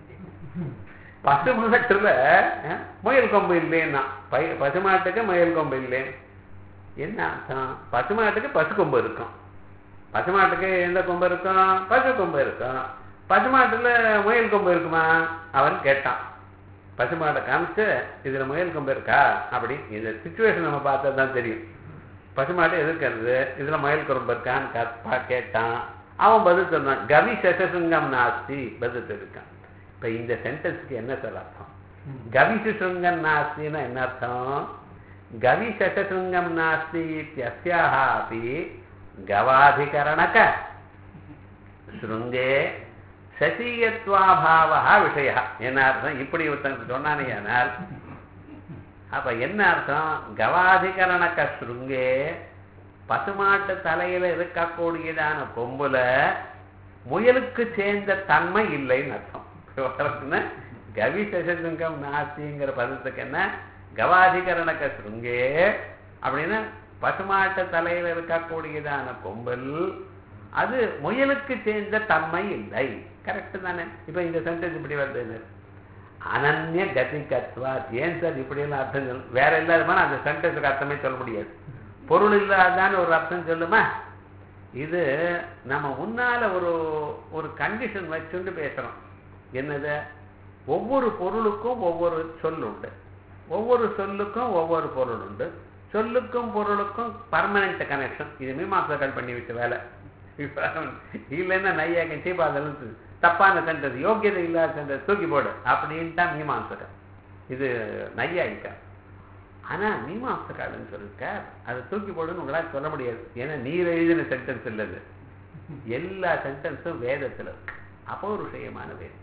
பசுமாட்டுல முயல் கொம்பு இல்லைன்னா பசுமாட்டுக்கு முயல் கொம்பு இல்லை என்ன அர்த்தம் பசுமாட்டுக்கு பசு கொம்பு இருக்கும் பசுமாட்டுக்கு எந்த கொம்பு இருக்கும் பசு கொம்பு இருக்கும் பசுமாட்டுல முயல் கொம்பு இருக்குமா அவன் கேட்டான் பசுமாட்டை காமிச்சு இதுல முயல் கொம்பு இருக்கா அப்படி இந்த சுச்சுவேஷன் நம்ம பார்த்தா தான் தெரியும் பசுமாட்டு எதிர்க்கிறது இதுல முயல் கொம்பு இருக்கான்னு கேட்டான் அவன் பதில் சொன்னான் கவி சசசுங்கம் நாஸ்தி பதில் இருக்கான் இப்ப இந்த சென்டென்ஸ்க்கு என்ன சார் அர்த்தம் கவிசு சுருங்கம் நாஸ்தின்னா என்ன அர்த்தம் கவி சசசுங்கம் நாஸ்தி இத்தியஸ்யாஹ அப்படி கவாதிகரணக ஸ்ருங்கே சசீயத்வாபாவா விஷய என்ன அர்த்தம் இப்படி ஒருத்தன் சொன்னானே ஆனால் அப்ப என்ன அர்த்தம் கவாதிகரணக்க ஸ்ருங்கே பசுமாட்டு தலையில இருக்கக்கூடியதான கொம்புல முயலுக்கு சேர்ந்த தன்மை இல்லைன்னு அர்த்தம் கவி சசங்கம் நாஸ்திங்கிற பதத்துக்கு என்ன கவாதிகரணக்க சுருங்கே அப்படின்னா பசுமாட்டு தலையில இருக்கக்கூடியதான கொம்பல் அது முயலுக்கு சேர்ந்த தன்மை இல்லை கரெக்ட் தானே இப்ப இந்த சென்டென்ஸ் இப்படி வருது அனன்ய கதிகத்வா ஏன் சார் இப்படி எல்லாம் அர்த்தம் சொல்ல வேற இல்லாதமா அந்த சென்டென்ஸுக்கு அர்த்தமே சொல்ல முடியாது பொருள் இல்லாதான்னு ஒரு அர்த்தம் சொல்லுமா இது நம்ம முன்னால ஒரு ஒரு கண்டிஷன் வச்சுட்டு பேசுறோம் என்னது ஒவ்வொரு பொருளுக்கும் ஒவ்வொரு சொல் உண்டு ஒவ்வொரு சொல்லுக்கும் ஒவ்வொரு பொருள் உண்டு சொல்லுக்கும் பொருளுக்கும் பர்மனன்ட் கனெக்ஷன் இது மீமாசர்கள் பண்ணி வச்ச வேலை இல்லைன்னா நையாக்க சீபாதல் தப்பான சென்டென்ஸ் யோக்கியதை இல்லாத சென்டென்ஸ் தூக்கி போடு அப்படின்ட்டா மீமாசகர் இது நையாயிக்கா ஆனா மீமாசக்காரன்னு சொல்லிருக்க அதை தூக்கி போடுன்னு உங்களால் சொல்ல முடியாது ஏன்னா நீர் எழுதின சென்டென்ஸ் இல்லது எல்லா சென்டென்ஸும் வேதத்துல இருக்கு அபௌருஷயமான வேதம்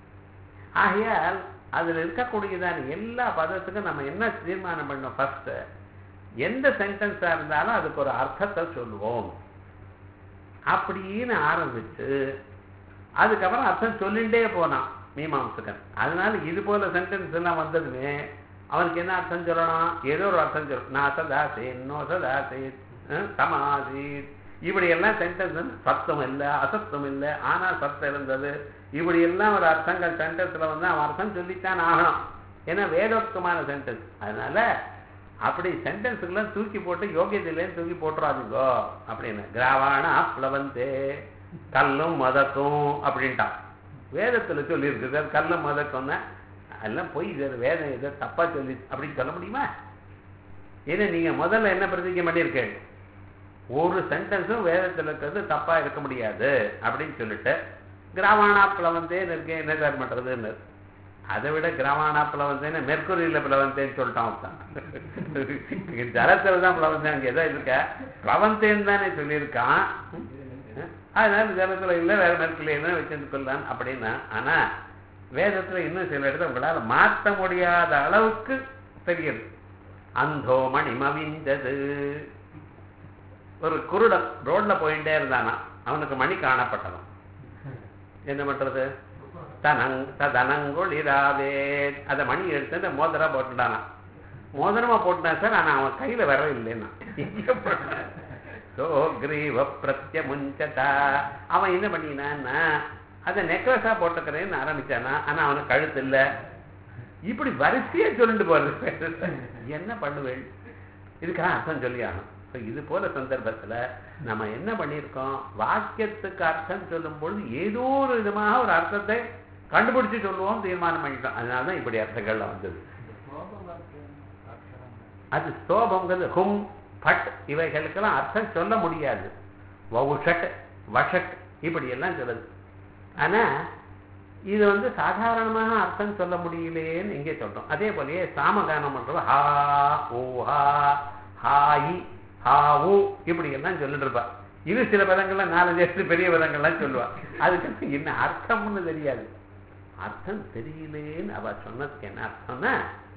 ஆகையால் அதுல இருக்கக்கூடியதான எல்லா பதத்துக்கும் நம்ம என்ன தீர்மானம் பண்ணோம் ஃபர்ஸ்ட் எந்த சென்டென்ஸா இருந்தாலும் அதுக்கு ஒரு அர்த்தத்தை சொல்லுவோம் அப்படின்னு ஆரம்பிச்சு அதுக்கப்புறம் அர்த்தம் சொல்லிண்டே போனான் மீமாம்சகன் அதனால இது போல சென்டென்ஸ் எல்லாம் வந்ததுமே அவனுக்கு என்ன அர்த்தம் சொல்லணும் ஏதோ ஒரு அர்த்தம் சொல்லணும் நான் சதாசேன் நோ சதாசேத் சமாசீத் இப்படி எல்லாம் சென்டென்ஸ் சத்தம் இல்லை அசத்தம் இல்லை ஆனா சத்தம் இருந்தது இப்படி எல்லாம் ஒரு அர்த்தங்கள் சென்டென்ஸ்ல வந்து அவன் அர்த்தம் சொல்லித்தான் ஆகணும் ஏன்னா வேதோக்தமான சென்டென்ஸ் அதனால அப்படி சென்டென்ஸுக்கெல்லாம் தூக்கி போட்டு யோகியத்திலேயும் தூக்கி போட்டுறாதுங்கோ அப்படின்னு கிராவான பிளவந்தே கல்லும் மதக்கும் அப்படின்ட்டான் வேதத்துல சொல்லியிருக்கு சார் கல்லும் மதக்கம்னா எல்லாம் போய் இது வேதம் இதை தப்பா சொல்லி அப்படின்னு சொல்ல முடியுமா ஏன்னா நீங்க முதல்ல என்ன பிரதிஜை பண்ணியிருக்கேன் ஒரு சென்டென்ஸும் வேதத்தில் இருக்கிறது தப்பா இருக்க முடியாது அப்படின்னு சொல்லிட்டு கிராமணா பிளவந்தே இருக்கேன் என்ன சார் பண்றதுன்னு அதை விட கிரவானா பிளவந்தேன்னு மெர்குரியில பிளவந்தேன்னு சொல்லிட்டான் ஒருத்தன் ஜலத்துல தான் பிளவந்தேன் அங்க ஏதோ இருக்க பிளவந்தேன்னு தானே சொல்லியிருக்கான் அதனால ஜலத்துல இல்லை வேற மெர்குரியில வச்சிருந்து கொள்ளலாம் அப்படின்னா ஆனா வேதத்துல இன்னும் சில இடத்துல உங்களால மாற்ற முடியாத அளவுக்கு தெரியுது அந்தோ மணிமவிந்தது ஒரு குருடன் ரோட்ல போயிட்டே இருந்தானா அவனுக்கு மணி காணப்பட்டவன் என்ன பண்றது தனங் தனங்குளிராவே அதை மணி எடுத்து அந்த மோதிரா போட்டுட்டானா மோதிரமா போட்டுட்டான் சார் ஆனா அவன் கையில வர இல்லைன்னா சோக்ரீவ பிரத்யமுஞ்சதா அவன் என்ன பண்ணினான்னா அதை நெக்லஸா போட்டுக்கிறேன்னு ஆரம்பிச்சானா ஆனா அவனுக்கு கழுத்து இல்லை இப்படி வரிசையா சொல்லிட்டு போறது என்ன பண்ணுவேன் இதுக்காக அர்த்தம் சொல்லி ஆகணும் ஸோ இது போல சந்தர்ப்பத்துல நம்ம என்ன பண்ணியிருக்கோம் வாக்கியத்துக்கு அர்த்தம் சொல்லும் பொழுது ஏதோ ஒரு விதமாக ஒரு அர்த்தத்தை கண்டுபிடிச்சு சொல்லுவோம் தீர்மானம் பண்ணிட்டோம் அதனால தான் இப்படி அர்த்தங்கள்லாம் வந்தது அது ஸ்தோபங்கிறது ஹும் பட் இவைகளுக்கெல்லாம் அர்த்தம் சொல்ல முடியாது வவுஷட் வஷட் இப்படி எல்லாம் சொல்லுது ஆனா இது வந்து சாதாரணமாக அர்த்தம் சொல்ல முடியலேன்னு இங்கே சொல்றோம் அதே போலயே சாமகானம் பண்றோம் ஹா ஓ ஹா ஹாயி ஹா ஊ இப்படி எல்லாம் சொல்லிட்டு இருப்பா இது சில பதங்கள்ல நாலஞ்சு எட்டு பெரிய பதங்கள்லாம் சொல்லுவா அதுக்கு என்ன அர்த்தம்னு தெரியாது அர்த்தம் தெரியலேன்னு அவ சொன்னதுக்கு என்ன அர்த்தம்னா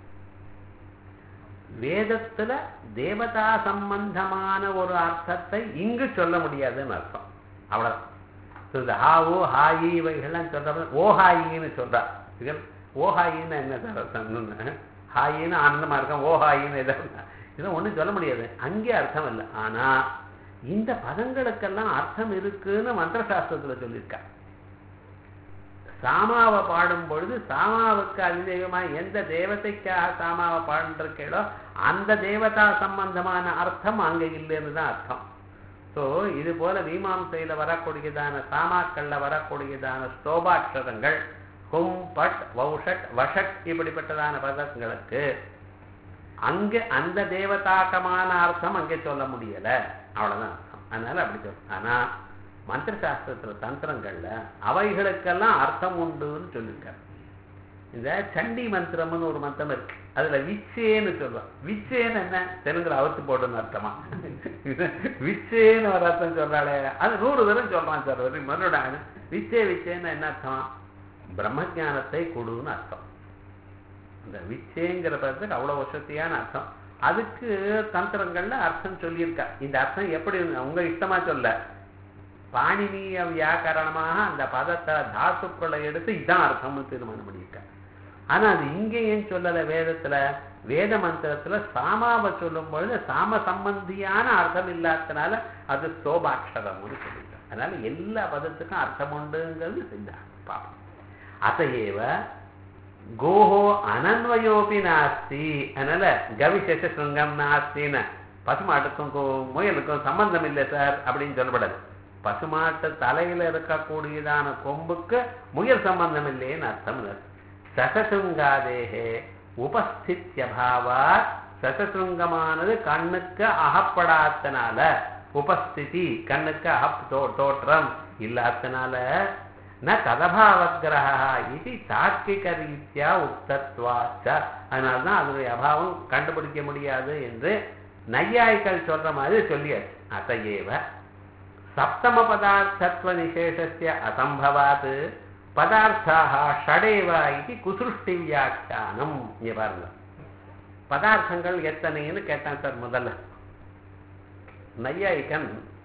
வேதத்துல தேவதா சம்பந்தமான ஒரு அர்த்தத்தை இங்கு சொல்ல முடியாதுன்னு அர்த்தம் அவ்வளவுதான் இந்த ஹாவு ஹாயி இவைகள்லாம் சொல்ற ஓஹாயின்னு சொல்றா இது ஓஹாயின்னு என்ன சார் அர்த்தம் ஹாயின்னு ஆனந்தமா இருக்கும் ஓஹாயின்னு எதாவது இதெல்லாம் ஒண்ணும் சொல்ல முடியாது அங்கே அர்த்தம் இல்லை ஆனா இந்த பதங்களுக்கெல்லாம் அர்த்தம் இருக்குன்னு மந்திர சாஸ்திரத்துல சொல்லியிருக்கா சாமாவை பாடும் பொழுது சாமாவுக்கு அதிதெய்வமா எந்த தேவதைக்காக சாமாவை பாடுறீங்களோ அந்த தேவதா சம்பந்தமான அர்த்தம் அங்க இல்லைன்னு தான் அர்த்தம் ஸோ இது போல மீமாம்சையில வரக்கூடியதான சாமாக்கள்ல வரக்கூடியதான ஸ்தோபாட்சரங்கள் ஹும் பட் வௌஷட் வஷட் இப்படிப்பட்டதான பதங்களுக்கு அங்க அந்த தேவதாக்கமான அர்த்தம் அங்கே சொல்ல முடியல அவ்வளவுதான் அர்த்தம் அதனால அப்படி சொல்ல ஆனா மந்திர சாஸ்திரத்துல தந்திரங்கள்ல அவைகளுக்கெல்லாம் அர்த்தம் உண்டுன்னு சொல்லியிருக்காரு இந்த சண்டி மந்திரம்னு ஒரு மந்திரம் இருக்கு அதுல விச்சேன்னு சொல்லுவான் விச்சேன்னு என்ன தெலுங்குல அவுத்து போடுன்னு அர்த்தமா விச்சேன்னு ஒரு அர்த்தம் சொல்றாளே அது நூறு தரம் சொல்றான் சார் ஒரு மறுபடியும் விச்சே விச்சேன்னு என்ன அர்த்தம் பிரம்மஜானத்தை கொடுன்னு அர்த்தம் இந்த விச்சேங்கிற பதத்துக்கு அவ்வளவு வசதியான அர்த்தம் அதுக்கு தந்திரங்கள்ல அர்த்தம் சொல்லியிருக்கா இந்த அர்த்தம் எப்படி உங்க இஷ்டமா சொல்ல பாணினிய வியாக்கரணமாக அந்த பதத்தை தாசுக்களை எடுத்து இதான் அர்த்தம்னு தீர்மானம் பண்ணியிருக்க ஆனா அது இங்கே ஏன் சொல்லல வேதத்துல வேத மந்திரத்துல சாமாவை சொல்லும் பொழுது சாம சம்பந்தியான அர்த்தம் இல்லாதனால அது ஸ்தோபாட்சரம்னு சொல்லியிருக்க அதனால எல்லா பதத்துக்கும் அர்த்தம் உண்டுங்கிறது சித்தாந்தம் பாப்போம் அத்தையேவ கோஹோ அனன்வயோபி நாஸ்தி அதனால கவிசேஷ சுங்கம் நாஸ்தின்னு பசுமாட்டுக்கும் முயலுக்கும் சம்பந்தம் இல்லை சார் அப்படின்னு சொல்லப்படாது பசுமாட்டு தலையில இருக்கக்கூடியதான கொம்புக்கு முயல் சம்பந்தம் இல்லைன்னு அர்த்தம் சசசுங்காதேகே உபஸ்தித்யபாவா சசசுங்கமானது கண்ணுக்கு அகப்படாதனால உபஸ்திதி கண்ணுக்கு அகப் தோற்றம் இல்லாதனால ந ததபாவகிரகா இது தார்க்கிக ரீதியா உக்தத்வாச்ச அதனால்தான் அதனுடைய அபாவம் கண்டுபிடிக்க முடியாது என்று நையாய்கள் சொல்ற மாதிரி சொல்லியாச்சு அத்தையேவ சப்தம பதார்த்தத்வ நிசேஷஸ்ய அசம்பவாத் பதார்த்தாக ஷடேவ இது குசுருஷ்டி வியாக்கியானம் இங்க பாருங்க பதார்த்தங்கள் எத்தனைன்னு கேட்டான் சார் முதல்ல நையாயிக்கன்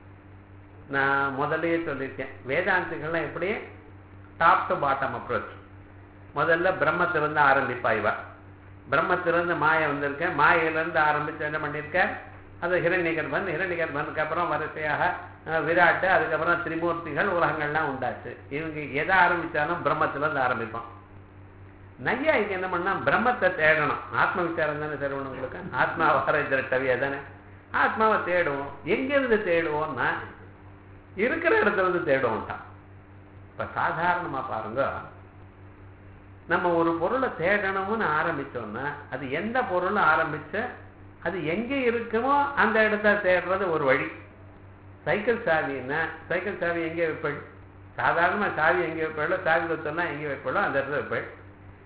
நான் முதல்லயே சொல்லியிருக்கேன் வேதாந்திகள்லாம் எப்படி டாப் டு பாட்டம் அப்ரோச் முதல்ல பிரம்மத்திலிருந்து ஆரம்பிப்பா இவ பிரம்மத்திலிருந்து மாயை வந்திருக்கேன் மாயிலிருந்து ஆரம்பிச்சு என்ன பண்ணியிருக்கேன் அது ஹிரண்யகர்பன் ஹிரண்யகர்பனுக்கு அப்புறம் வரிசையாக விராட்டு அதுக்கப்புறம் திரிமூர்த்திகள் உலகங்கள்லாம் உண்டாச்சு இவங்க எதை ஆரம்பிச்சாலும் பிரம்மத்திலிருந்து ஆரம்பிப்பான் நையாய்க்கு என்ன பண்ணா பிரம்மத்தை தேடணும் ஆத்ம விசாரம் தானே தேடணும் உங்களுக்கு ஆத்மா வர திரட்டவியா தானே ஆத்மாவை தேடுவோம் எங்கிருந்து தேடுவோம்னா இருக்கிற இடத்துல இருந்து தேடுவோம்ட்டான் இப்ப சாதாரணமா பாருங்க நம்ம ஒரு பொருளை தேடணும்னு ஆரம்பிச்சோம்னா அது எந்த பொருள் ஆரம்பிச்ச அது எங்க இருக்குமோ அந்த இடத்த தேடுறது ஒரு வழி சைக்கிள் சாவின்னா சைக்கிள் சாவி எங்கே வைப்பள் சாதாரணமா சாவி எங்கே வைப்பாளோ சாவி வைத்தோம்னா எங்கே வைப்பாளோ அந்த இடத்துல வைப்பள்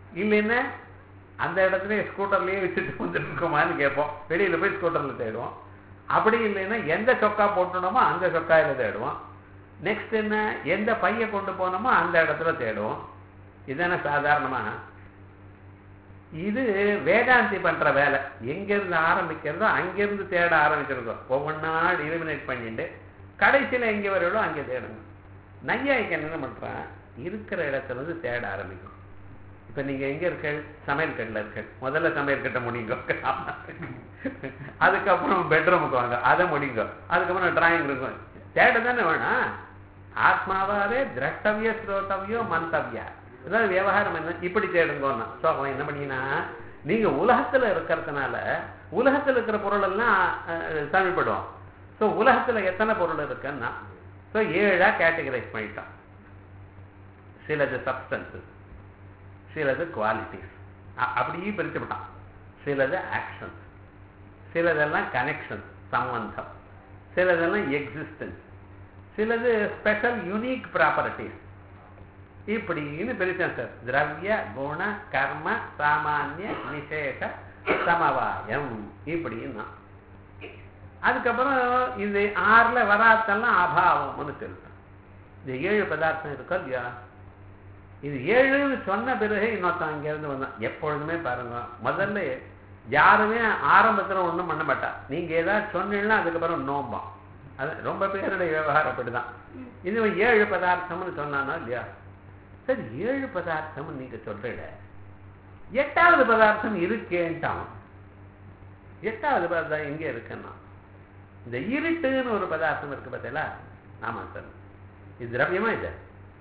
இல்லைன்னா அந்த இடத்துல ஸ்கூட்டர்லயே வச்சுட்டு வந்துட்டு இருக்கோமான்னு கேட்போம் வெளியில போய் ஸ்கூட்டர்ல தேடுவோம் அப்படி இல்லைன்னா எந்த சொக்கா போட்டுனோமோ அந்த சொக்காயில தேடுவோம் நெக்ஸ்ட் என்ன எந்த பைய கொண்டு போனோமோ அந்த இடத்துல தேடுவோம் இதானே சாதாரணமா இது வேதாந்தி பண்ற வேலை எங்கிருந்து ஆரம்பிக்கிறதோ அங்கிருந்து தேட ஆரம்பிச்சிருக்கோம் ஒவ்வொன்றா எலிமினேட் பண்ணிட்டு கடைசியில எங்க வருதோ அங்கே தேடுங்க நையாய்க்கு என்ன பண்றான் இருக்கிற இடத்துல இருந்து தேட ஆரம்பிக்கும் இப்ப நீங்க எங்க இருக்க சமையல் கட்டில் இருக்க முதல்ல சமையல் கட்ட முடியுங்க அதுக்கப்புறம் பெட்ரூமுக்கு வாங்க அதை முடிங்க அதுக்கப்புறம் டிராயிங் இருக்கும் தேட தானே வேணாம் ஆத்மாவாவே திரஷ்டவிய ஸ்ரோதவியோ மந்தவியா அதாவது விவகாரம் என்ன இப்படி தேடுங்கோன்னா ஸோ அவன் என்ன பண்ணினா நீங்க உலகத்துல இருக்கிறதுனால உலகத்துல இருக்கிற பொருள் எல்லாம் அஹ், தமிழ்படுவோம் ஸோ உலகத்துல எத்தனை பொருள் இருக்குன்னா ஸோ ஏழா கேட்டகரைஸ் பண்ணிட்டான் சிலது சப்ஸ்டன்சஸ் சிலது குவாலிட்டிஸ் அப்படியே பிரிச்சு விட்டான் சிலது ஆக்ஷன்ஸ் சிலதெல்லாம் கனெக்ஷன் சம்பந்தம் சிலதெல்லாம் எக்ஸிஸ்டன்ஸ் சிலது ஸ்பெஷல் யூனிக் ப்ராப்பர்ட்டிஸ் இப்படின்னு பிரித்தேன் சார் திரவிய குண கர்ம சாமானிய விசேஷ சமவாயம் இப்படின்னா அதுக்கப்புறம் இது ஆறுல வராத்தெல்லாம் அபாவம்னு சொல்லிட்டேன் இந்த ஏழு பதார்த்தம் இருக்கோ இல்லையா இது ஏழுன்னு சொன்ன பிறகு இன்னொருத்தன் இங்கேருந்து வந்தான் எப்பொழுதுமே பாருங்க முதல்ல யாருமே ஆரம்பத்துல ஒண்ணும் பண்ண மாட்டா நீங்க ஏதாவது சொன்னீங்கன்னா அதுக்கப்புறம் நோம்பான் அது ரொம்ப பேருடைய விவகாரம் அப்படிதான் இது ஏழு பதார்த்தம்னு சொன்னானோ இல்லையா சரி ஏழு பதார்த்தம் நீங்க சொல்றீங்க எட்டாவது பதார்த்தம் இருக்கேன்ட்டான் எட்டாவது பதார்த்தம் எங்க இருக்குன்னா இந்த இருட்டுன்னு ஒரு பதார்த்தம் இருக்கு பார்த்தீங்களா ஆமா சார் இது திரவியமா இது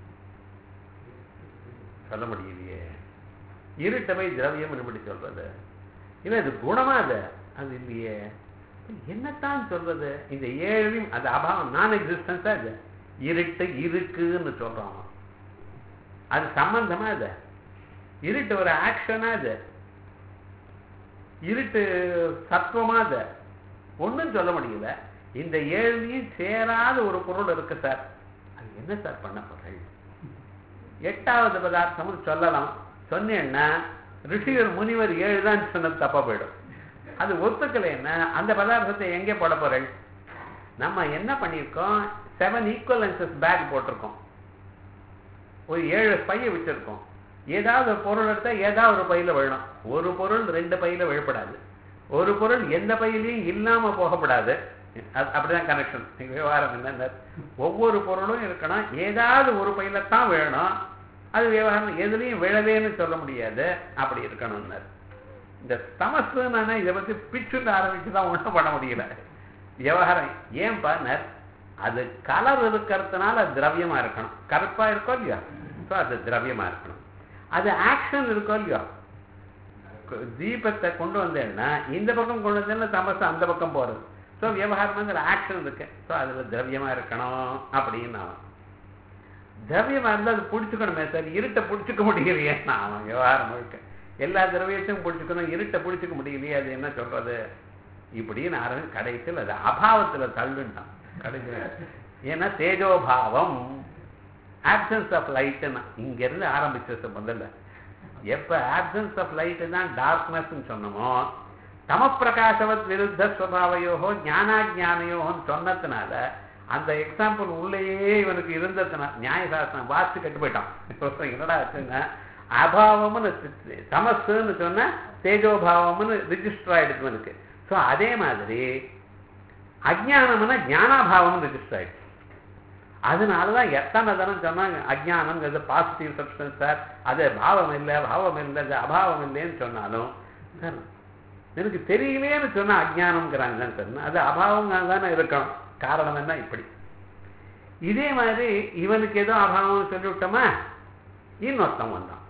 சொல்ல முடியலையே இருட்டை போய் திரவியம் எப்படி சொல்றது இவன் இது குணமா அது அது இல்லையே என்னத்தான் சொல்றது இந்த ஏழையும் அது அபாவம் நான் எக்ஸிஸ்டன்ஸா இது இருட்டு இருக்குன்னு சொல்றான் அவன். அது சம்பந்தமா அது இருட்டு ஒரு ஆக்ஷனா அது இருட்டு சத்துவமா அது ஒண்ணும் சொல்ல முடியல இந்த ஏழையும் சேராத ஒரு பொருள் இருக்கு சார் அது என்ன சார் பண்ண பொருள் எட்டாவது பதார்த்தம்னு சொல்லலாம் சொன்னேன்னா ரிஷிகர் முனிவர் ஏழு தான் சொன்னது தப்பா போயிடும் அது ஒத்துக்கலைன்னா அந்த பதார்த்தத்தை எங்கே போட போறேன் நம்ம என்ன பண்ணியிருக்கோம் செவன் ஈக்குவலன்சஸ் பேக் போட்டிருக்கோம் ஒரு ஏழு பைய வச்சிருக்கோம் ஏதாவது ஒரு பொருள் எடுத்தா ஏதாவது ஒரு பையில விழணும் ஒரு பொருள் ரெண்டு பையில விழப்படாது ஒரு பொருள் எந்த பையிலையும் இல்லாம போகப்படாது அது- அப்படிதான் கனெக்ஷன் விவகாரம் என்ன ஒவ்வொரு பொருளும் இருக்கணும் ஏதாவது ஒரு பையில தான் விழணும் அது விவகாரம் எதுலையும் விழவேன்னு சொல்ல முடியாது அப்படி இருக்கணும்னாரு இந்த தமசுன்னு இதை பத்தி பிச்சுட்டு ஆரம்பிச்சு தான் ஒன்றும் பண்ண முடியல விவகாரம் ஏன் பண்ணர் அது கலர் இருக்கிறதுனால திரவியமா இருக்கணும் கருப்பா இருக்கோ இல்லையா ஸோ அது திரவியமா இருக்கணும் அது ஆக்ஷன் இருக்கோ இல்லையோ கு- தீபத்தை கொண்டு வந்தேன்னா இந்த பக்கம் கொண்டு வந்தேன்னா தமசு அந்த பக்கம் போறது ஸோ விவகாரம் வந்து ஆக்ஷன் இருக்கு ஸோ அதுல திரவியமா இருக்கணும் அப்படின்னு அவன் திரவியமா இருந்தால் அது பிடிச்சுக்கணுமே சார் இருட்டை பிடிச்சிக்க முடியலையே அவன் விவகாரம் முழுக்க எல்லா திரவியத்தையும் பிடிச்சிக்கணும் இருட்டை பிடிச்சிக்க முடியலையே அது என்ன சொல்றது இப்படின்னு ஆரம்பி கடைசியில் அது அபாவத்துல தள்ளுட்டான் கடைசியில் ஏன்னா தேஜோபாவம் ஆப்சன்ஸ் ஆஃப் லைட்டுன்னா இங்கிருந்து ஆரம்பிச்சது முதல்ல எப்ப ஆப்சன்ஸ் ஆஃப் லைட்டு தான் டார்க்னஸ்ன்னு சொன்னோமோ தமப்பிரகாசவத் விருத்த ஸ்வபாவையோகோ ஞானாஜானையோகோன்னு சொன்னதுனால அந்த எக்ஸாம்பிள் உள்ளேயே இவனுக்கு இருந்ததுனால நியாயசாஸ்திரம் வாசிச்சு கட்டு போயிட்டான் இப்போ என்னடா ஆச்சுன்னா அபாவம்னு தி- தமசுன்னு சொன்னா தேஜோபாவம்னு ரிஜிஸ்டர் ஆயிடுச்சு இவனுக்கு ஸோ அதே மாதிரி அஜ்ஞானம்னா ஞானாபாவம் ரிஜிஸ்டர் ஆயிடுச்சு அதனாலதான் எத்தனை தரம் சொன்னாங்க அஜ்ஞானம்ங்கிறது பாசிட்டிவ் சப்ஸ்டன்ஸ் சார் அது பாவம் இல்லை பாவம் இல்லை அது அபாவம் இல்லைன்னு சொன்னாலும் சார் எனக்கு தெரியலையேன்னு சொன்னா அஜ்ஞானம்ங்கிறாங்க சார் அது அபாவம் தானே இருக்கணும் காரணம் என்ன இப்படி இதே மாதிரி இவனுக்கு ஏதோ அபாவம் சொல்லிவிட்டோமா இன்னொருத்தன் வந்தான்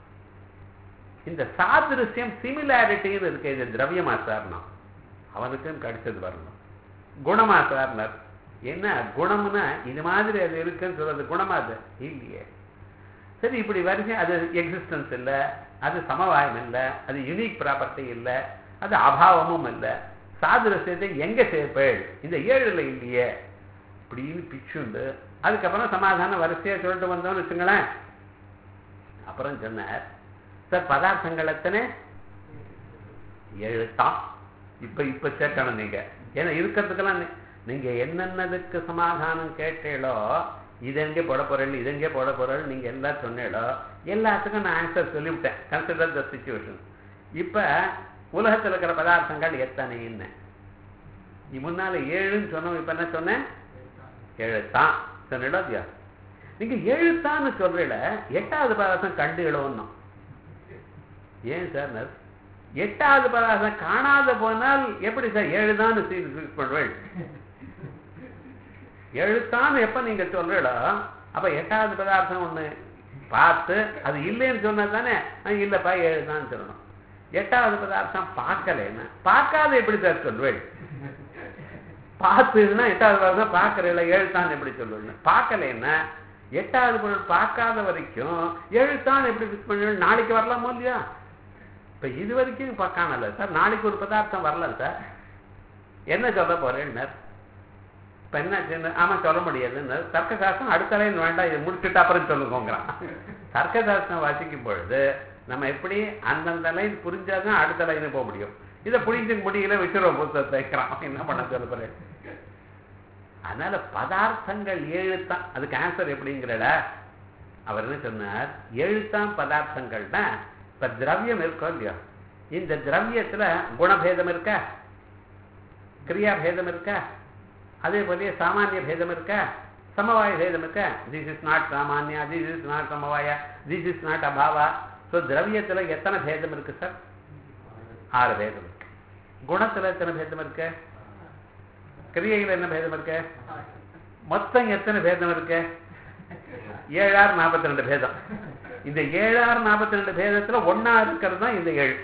இந்த சாதிருஷ்யம் சிமிலாரிட்டின்னு இருக்கு இது திரவியமா சார்னா அவனுக்கும் கிடைச்சது வரணும் குணமா சார்னர் என்ன குணம்னா இது மாதிரி அது இருக்குன்னு சொல்றது குணமா அது இல்லையே சரி இப்படி வரிசை அது எக்ஸிஸ்டன்ஸ் இல்லை அது சமவாயம் இல்லை அது யூனிக் ப்ராப்பர்ட்டி இல்லை அது அபாவமும் இல்லை சாதுரசியத்தை எங்க சேர்ப்பேள் இந்த ஏழுல இல்லையே இப்படின்னு பிச்சுண்டு அதுக்கப்புறம் சமாதானம் வரிசையா சொல்லிட்டு வந்தோம்னு வச்சுங்களேன் அப்புறம் சொன்னார் சார் பதார்த்தங்கள் எத்தனை எழுத்தான் இப்ப இப்ப சேர்க்கணும் நீங்க ஏன்னா இருக்கிறதுக்கெல்லாம் நீ- நீங்க என்னென்னதுக்கு சமாதானம் கேட்டீங்களோ இது எங்கே போட போறேன் இது எங்கே போட போறேன் நீங்க எல்லாம் சொன்னீங்களோ எல்லாத்துக்கும் நான் ஆன்சர் சொல்லிவிட்டேன் கன்சிடர் த சுச்சுவேஷன் இப்ப உலகத்துல இருக்கிற பதார்த்தங்கள் எத்தனைன்னு நீ முன்னால ஏழுன்னு சொன்னோம் இப்ப என்ன சொன்னேன் எழுத்தான் சொன்னீங்களோ இல்லையா நீங்க எழுத்தான்னு சொல்றீல எட்டாவது பதார்த்தம் கண்டு எழுவணும் ஏன் சார் நர்ஸ் எட்டாவது பதார்த்தம் காணாத போனால் எப்படி சார் ஏழுதான் ஃபிக்ஸ் பண்ணுவேன் எழுத்தான்னு எப்ப நீங்க சொல்றீங்களோ அப்ப எட்டாவது பதார்த்தம் ஒண்ணு பார்த்து அது இல்லைன்னு சொன்னது தானே அஹ் இல்லப்பா ஏழுதான் சொல்லணும் எட்டாவது பதார்த்தம் பார்க்கலைன்னா பார்க்காத எப்படி சார் சொல்வேன் பார்த்துன்னா எட்டாவது பதார்த்தம் பார்க்கறல எழுத்தான் எப்படி சொல்லுவேன் பார்க்கலைன்னா எட்டாவது பொருள் பார்க்காத வரைக்கும் எழுத்தான் எப்படி ஃபிக்ஸ் பண்ணுவேன் நாளைக்கு வரலாமோ இல்லையா இப்ப இது வரைக்கும் இப்ப காணல சார் நாளைக்கு ஒரு பதார்த்தம் வரல சார் என்ன சொல்ல போறேன்னார் இப்ப என்ன ஆச்சுன்னு, ஆமா சொல்ல முடியாதுன்னு தர்க்க சாஸ்திரம் அடுத்த லைன் வேண்டாம் இதை முடிச்சுட்டு அப்புறம் சொல்லுங்கோங்கிறான் தர்க்க சாஸ்திரம் வாசிக்கும் பொழுது நம்ம எப்படி அந்தந்த லைன் புரிஞ்சாதான் அடுத்த லைனு போக முடியும் இதை புரிஞ்சுக்க முடியல வச்சிருவோம் புத்தகத்தை வைக்கிறான் என்ன பண்ண சொல்ல போறேன் அதனால பதார்த்தங்கள் ஏழுத்தான் அதுக்கு ஆன்சர் எப்படிங்கிறட அவர் என்ன சொன்னார் எழுத்தான் பதார்த்தங்கள்னா இப்ப திரவியம் இருக்கோ இல்லையோ இந்த திரவியத்துல குணபேதம் இருக்கா கிரியா பேதம் இருக்கா அதே போலயே சாமானிய பேதம் இருக்கா சமவாய பேதம் இருக்கா திஸ் இஸ் நாட் சாமானியா திஸ் இஸ் நாட் சமவாயா திஸ் இஸ் நாட் அபாவா ஸோ திரவியத்துல எத்தனை பேதம் இருக்கு சார் ஆறு பேதம் இருக்கு குணத்துல எத்தனை பேதம் இருக்கு கிரியைகள் என்ன பேதம் இருக்கு மொத்தம் எத்தனை பேதம் இருக்கு ஏழாறு நாற்பத்தி ரெண்டு பேதம் இந்த ஏழாறு நாற்பத்தி ரெண்டு பேதத்துல ஒன்னா இருக்கிறது தான் இந்த ஏழு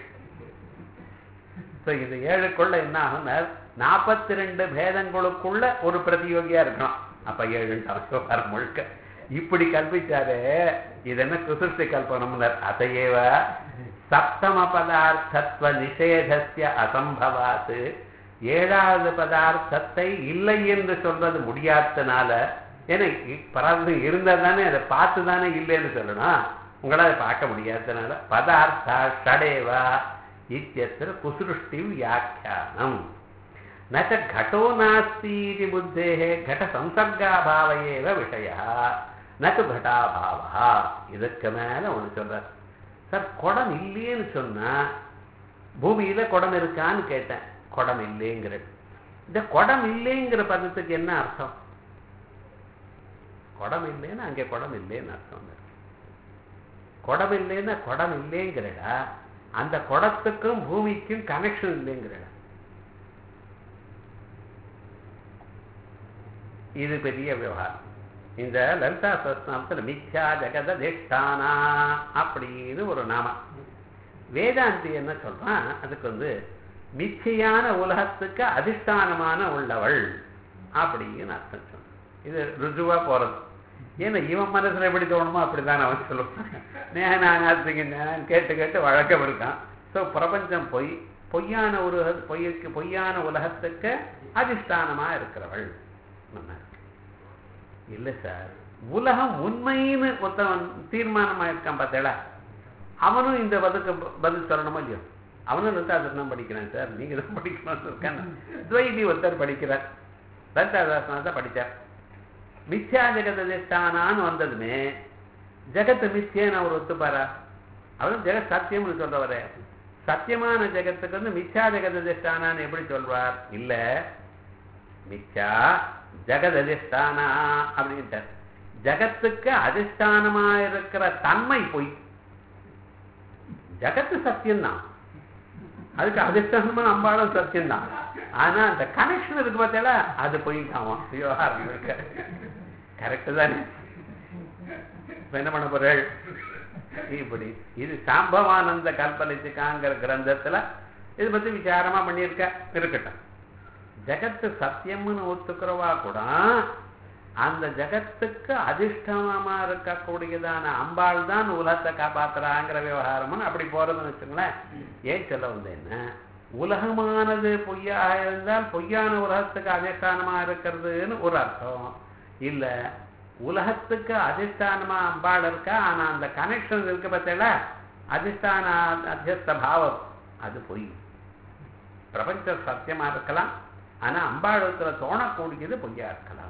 So, இந்த ஏழுக்குள்ள என்ன ஆகும்னா நாற்பத்தி ரெண்டு பேதங்களுக்குள்ள ஒரு பிரதியோகியா இருக்கணும் அப்ப ஏழு விவகாரம் முழுக்க இப்படி கல்பிச்சாரு இது என்ன குசிருஷ்டி கல்பனம்னர் அதையேவ சப்தம பதார்த்தத்துவ நிஷேதஸ்ய அசம்பவாத்து ஏழாவது பதார்த்தத்தை இல்லை என்று சொல்றது முடியாதனால ஏன்னா பராதம் இருந்தா தானே அதை பார்த்து தானே இல்லைன்னு சொல்லணும் உங்களால அதை பார்க்க முடியாதனால பதார்த்தா ஷடேவா இத்தியத்திர குசுருஷ்டி வியாக்கியானம் நச்ச घटो नास्ति इति बुद्धेः घटसंसर्गाभाव एव விஷயः நச்சு घटाभावः இதுக்கு மேல ஒண்ணு சொல்றார் சார் குடம் இல்லையேன்னு சொன்னா பூமியில குடம் இருக்கான்னு கேட்டேன் குடம் இல்லைங்கிற இந்த குடம் இல்லைங்கிற பதத்துக்கு என்ன அர்த்தம் குடம் இல்லைன்னா அங்கே குடம் இல்லைன்னு அர்த்தம் குடம் இல்லைன்னா குடம் இல்லைங்கிறடா அந்த குடத்துக்கும் பூமிக்கும் கனெக்ஷன் இல்லைங்கிறடா இது பெரிய விவகாரம் இந்த லலிதா சஸ்நாமத்தில் மித்யா ஜெகத திஷ்டானா அப்படின்னு ஒரு நாமம் வேதாந்தி என்ன சொல்றான் அதுக்கு வந்து மிச்சையான உலகத்துக்கு அதிஷ்டானமான உள்ளவள் அப்படின்னு அர்த்தம் சொல்றான் இது ருஜுவா போறது ஏன்னா இவன் மனசுல எப்படி தோணுமோ அப்படிதான் அவன் சொல்லுவான் நேக நான் நான் கேட்டு கேட்டு வழக்கம் இருக்கான் ஸோ பிரபஞ்சம் பொய் பொய்யான ஒரு பொய்க்கு பொய்யான உலகத்துக்கு அதிஷ்டானமா இருக்கிறவள் இல்லை சார் உலகம் உண்மைன்னு ஒருத்தவன் தீர்மானமா இருக்கான் பார்த்தேடா அவனும் இந்த பதுக்கு பதில் சொல்லணுமோ இல்லையோ அவனும் லலிதாசனம் படிக்கிறான் சார் நீங்க தான் படிக்கணும்னு இருக்கான் துவைதி ஒருத்தர் படிக்கிறார் லலிதாசாசனம் தான் படித்தார் மித்யா ஜெகத திஷ்டானான்னு வந்ததுமே ஜெகத்து மித்தியன்னு அவர் ஒத்துப்பாரா அவரும் ஜெகத் சத்தியம்னு சொல்றவரே சத்தியமான ஜெகத்துக்கு வந்து மித்யா ஜெகத திஷ்டானான்னு எப்படி சொல்வார் இல்ல மித்யா ஜெகத் அதிஷ்டானா அப்படின்ட்டார் ஜகத்துக்கு அதிஷ்டானமா இருக்கிற தன்மை பொய் ஜகத்து சத்தியம்தான் அதுக்கு அதிஷ்டானமா அம்பாளும் சத்தியம்தான் ஆனா அந்த கனெக்ஷன் இருக்கு பார்த்தீங்களா அது பொய்க்காமா விவகாரம் இருக்கு கரெக்டு தானே இப்ப என்ன பண்ண போறாள் இப்படி இது சாம்பவானந்த கல்பலிச்சுக்காங்கிற கிரந்தத்துல இது பத்தி விசாரமா பண்ணியிருக்க இருக்கட்டும் ஜகத்து சத்தியம்னு ஒத்துக்கிறவா கூட அந்த ஜகத்துக்கு அதிஷ்டமா இருக்கக்கூடியதான அம்பாள் தான் உலகத்தை காப்பாத்துறாங்கிற விவகாரம்னு அப்படி போறதுன்னு வச்சுங்களேன் ஏன் சொல்ல வந்தேன்னா உலகமானது பொய்யாக இருந்தால் பொய்யான உலகத்துக்கு அதிஷ்டானமா இருக்கிறதுன்னு ஒரு அர்த்தம் இல்ல உலகத்துக்கு அதிஷ்டானமா அம்பாள் இருக்கா ஆனா அந்த கனெக்ஷன் இருக்கு பார்த்தீங்களா அதிஷ்டான அத்தியஸ்த பாவம் அது பொய் பிரபஞ்சம் சத்தியமா இருக்கலாம் ஆனா அம்பாளுத்துல தோணக்கூடியது பொய்யா இருக்கலாம்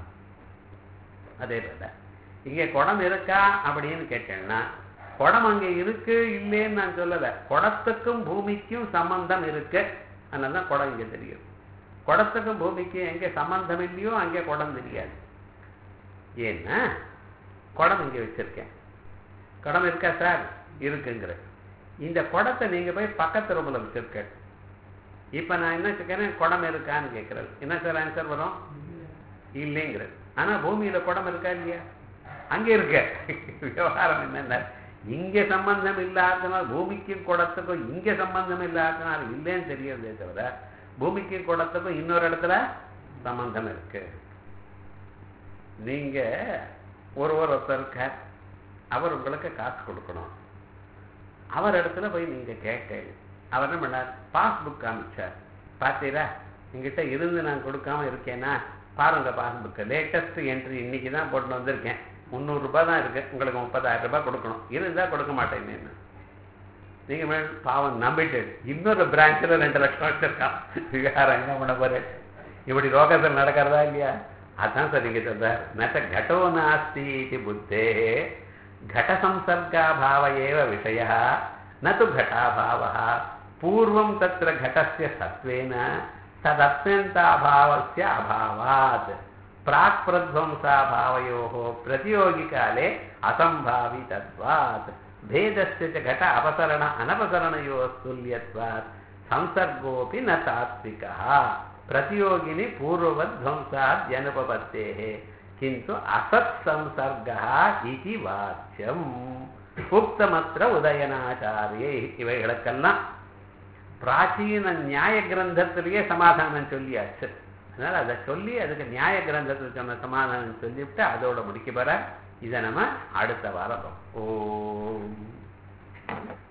அதே போல இங்க குடம் இருக்கா அப்படின்னு கேட்டேன்னா குடம் அங்க இருக்கு இல்லைன்னு நான் சொல்லல குடத்துக்கும் பூமிக்கும் சம்பந்தம் இருக்கு அதனால தான் குடம் இங்க தெரியும் குடத்துக்கும் பூமிக்கும் எங்க சம்பந்தம் இல்லையோ அங்கே குடம் தெரியாது ஏன்னா குடம் இங்க வச்சிருக்கேன் குடம் இருக்கா சார் இருக்குங்கிற இந்த குடத்தை நீங்க போய் பக்கத்து ரூம்ல வச்சிருக்க இப்ப நான் என்ன கேட்கிறேன் குடம் இருக்கான்னு கேட்கறது என்ன சார் ஆன்சர் வரும் இல்லைங்கிறது ஆனா பூமியில குடம் இருக்கா இல்லையா அங்க இருக்க விவகாரம் என்னென்ன இங்க சம்பந்தம் இல்லாதனால பூமிக்கும் குடத்துக்கும் இங்க சம்பந்தம் இல்லாதனால இல்லைன்னு தெரியறதே தவிர பூமிக்கும் குடத்துக்கும் இன்னொரு இடத்துல சம்பந்தம் இருக்கு நீங்க ஒரு ஒருத்தர் இருக்கார் அவர் உங்களுக்கு காசு கொடுக்கணும் அவர் இடத்துல போய் நீங்க கேட்டேன் அவர் என்ன பண்ணார் பாஸ்புக் காமிச்சார் பார்த்தீரா எங்கிட்ட இருந்து நான் கொடுக்காம இருக்கேனா பாருங்க பாஸ்புக்கு லேட்டஸ்ட் என்ட்ரி இன்னைக்கு தான் போட்டு வந்திருக்கேன் முந்நூறு ரூபாய் தான் இருக்கு உங்களுக்கு முப்பதாயிரம் ரூபாய் கொடுக்கணும் இருந்தா கொடுக்க மாட்டேன்னு நீங்க மேல் பாவம் நம்பிட்டு இன்னொரு பிரான்ச்சில் ரெண்டு லட்சம் வச்சிருக்கான் விவகாரம் என்ன பண்ண போற இப்படி ரோகத்தில் நடக்கிறதா இல்லையா அதான் சார் நீங்க சொல்றார் நட்ட கடோ நாஸ்தி இது புத்தே घटसंसर्गाभाव एव विषयः न तु घटाभावः पूर्वं तत्र घटस्य सत्त्वेन तदत्यन्ताभावस्य अभावात् प्राक्प्रध्वंसाभावयोः प्रतियोगिकाले असम्भावितत्वात् भेदस्य च घट अपसरण अनपसरणयोस्तुल्यत्वात् संसर्गोऽपि न तात्विकः प्रतियोगिनि पूर्ववद्ध्वंसाद्यनुपपत्तेः किन्तु असत्संसर्गः इति வாச்சியம் உக்தமற்ற உதயனாச்சாரியை இவைகளுக்கெல்லாம் பிராச்சீன நியாய கிரந்தத்திலேயே சமாதானம் சொல்லியாச்சு அதனால அதை சொல்லி அதுக்கு நியாய கிரந்தத்தில் சொன்ன சமாதானம் சொல்லிவிட்டு அதோட முடிக்க போற இதை நம்ம அடுத்த வாரம் ஓம்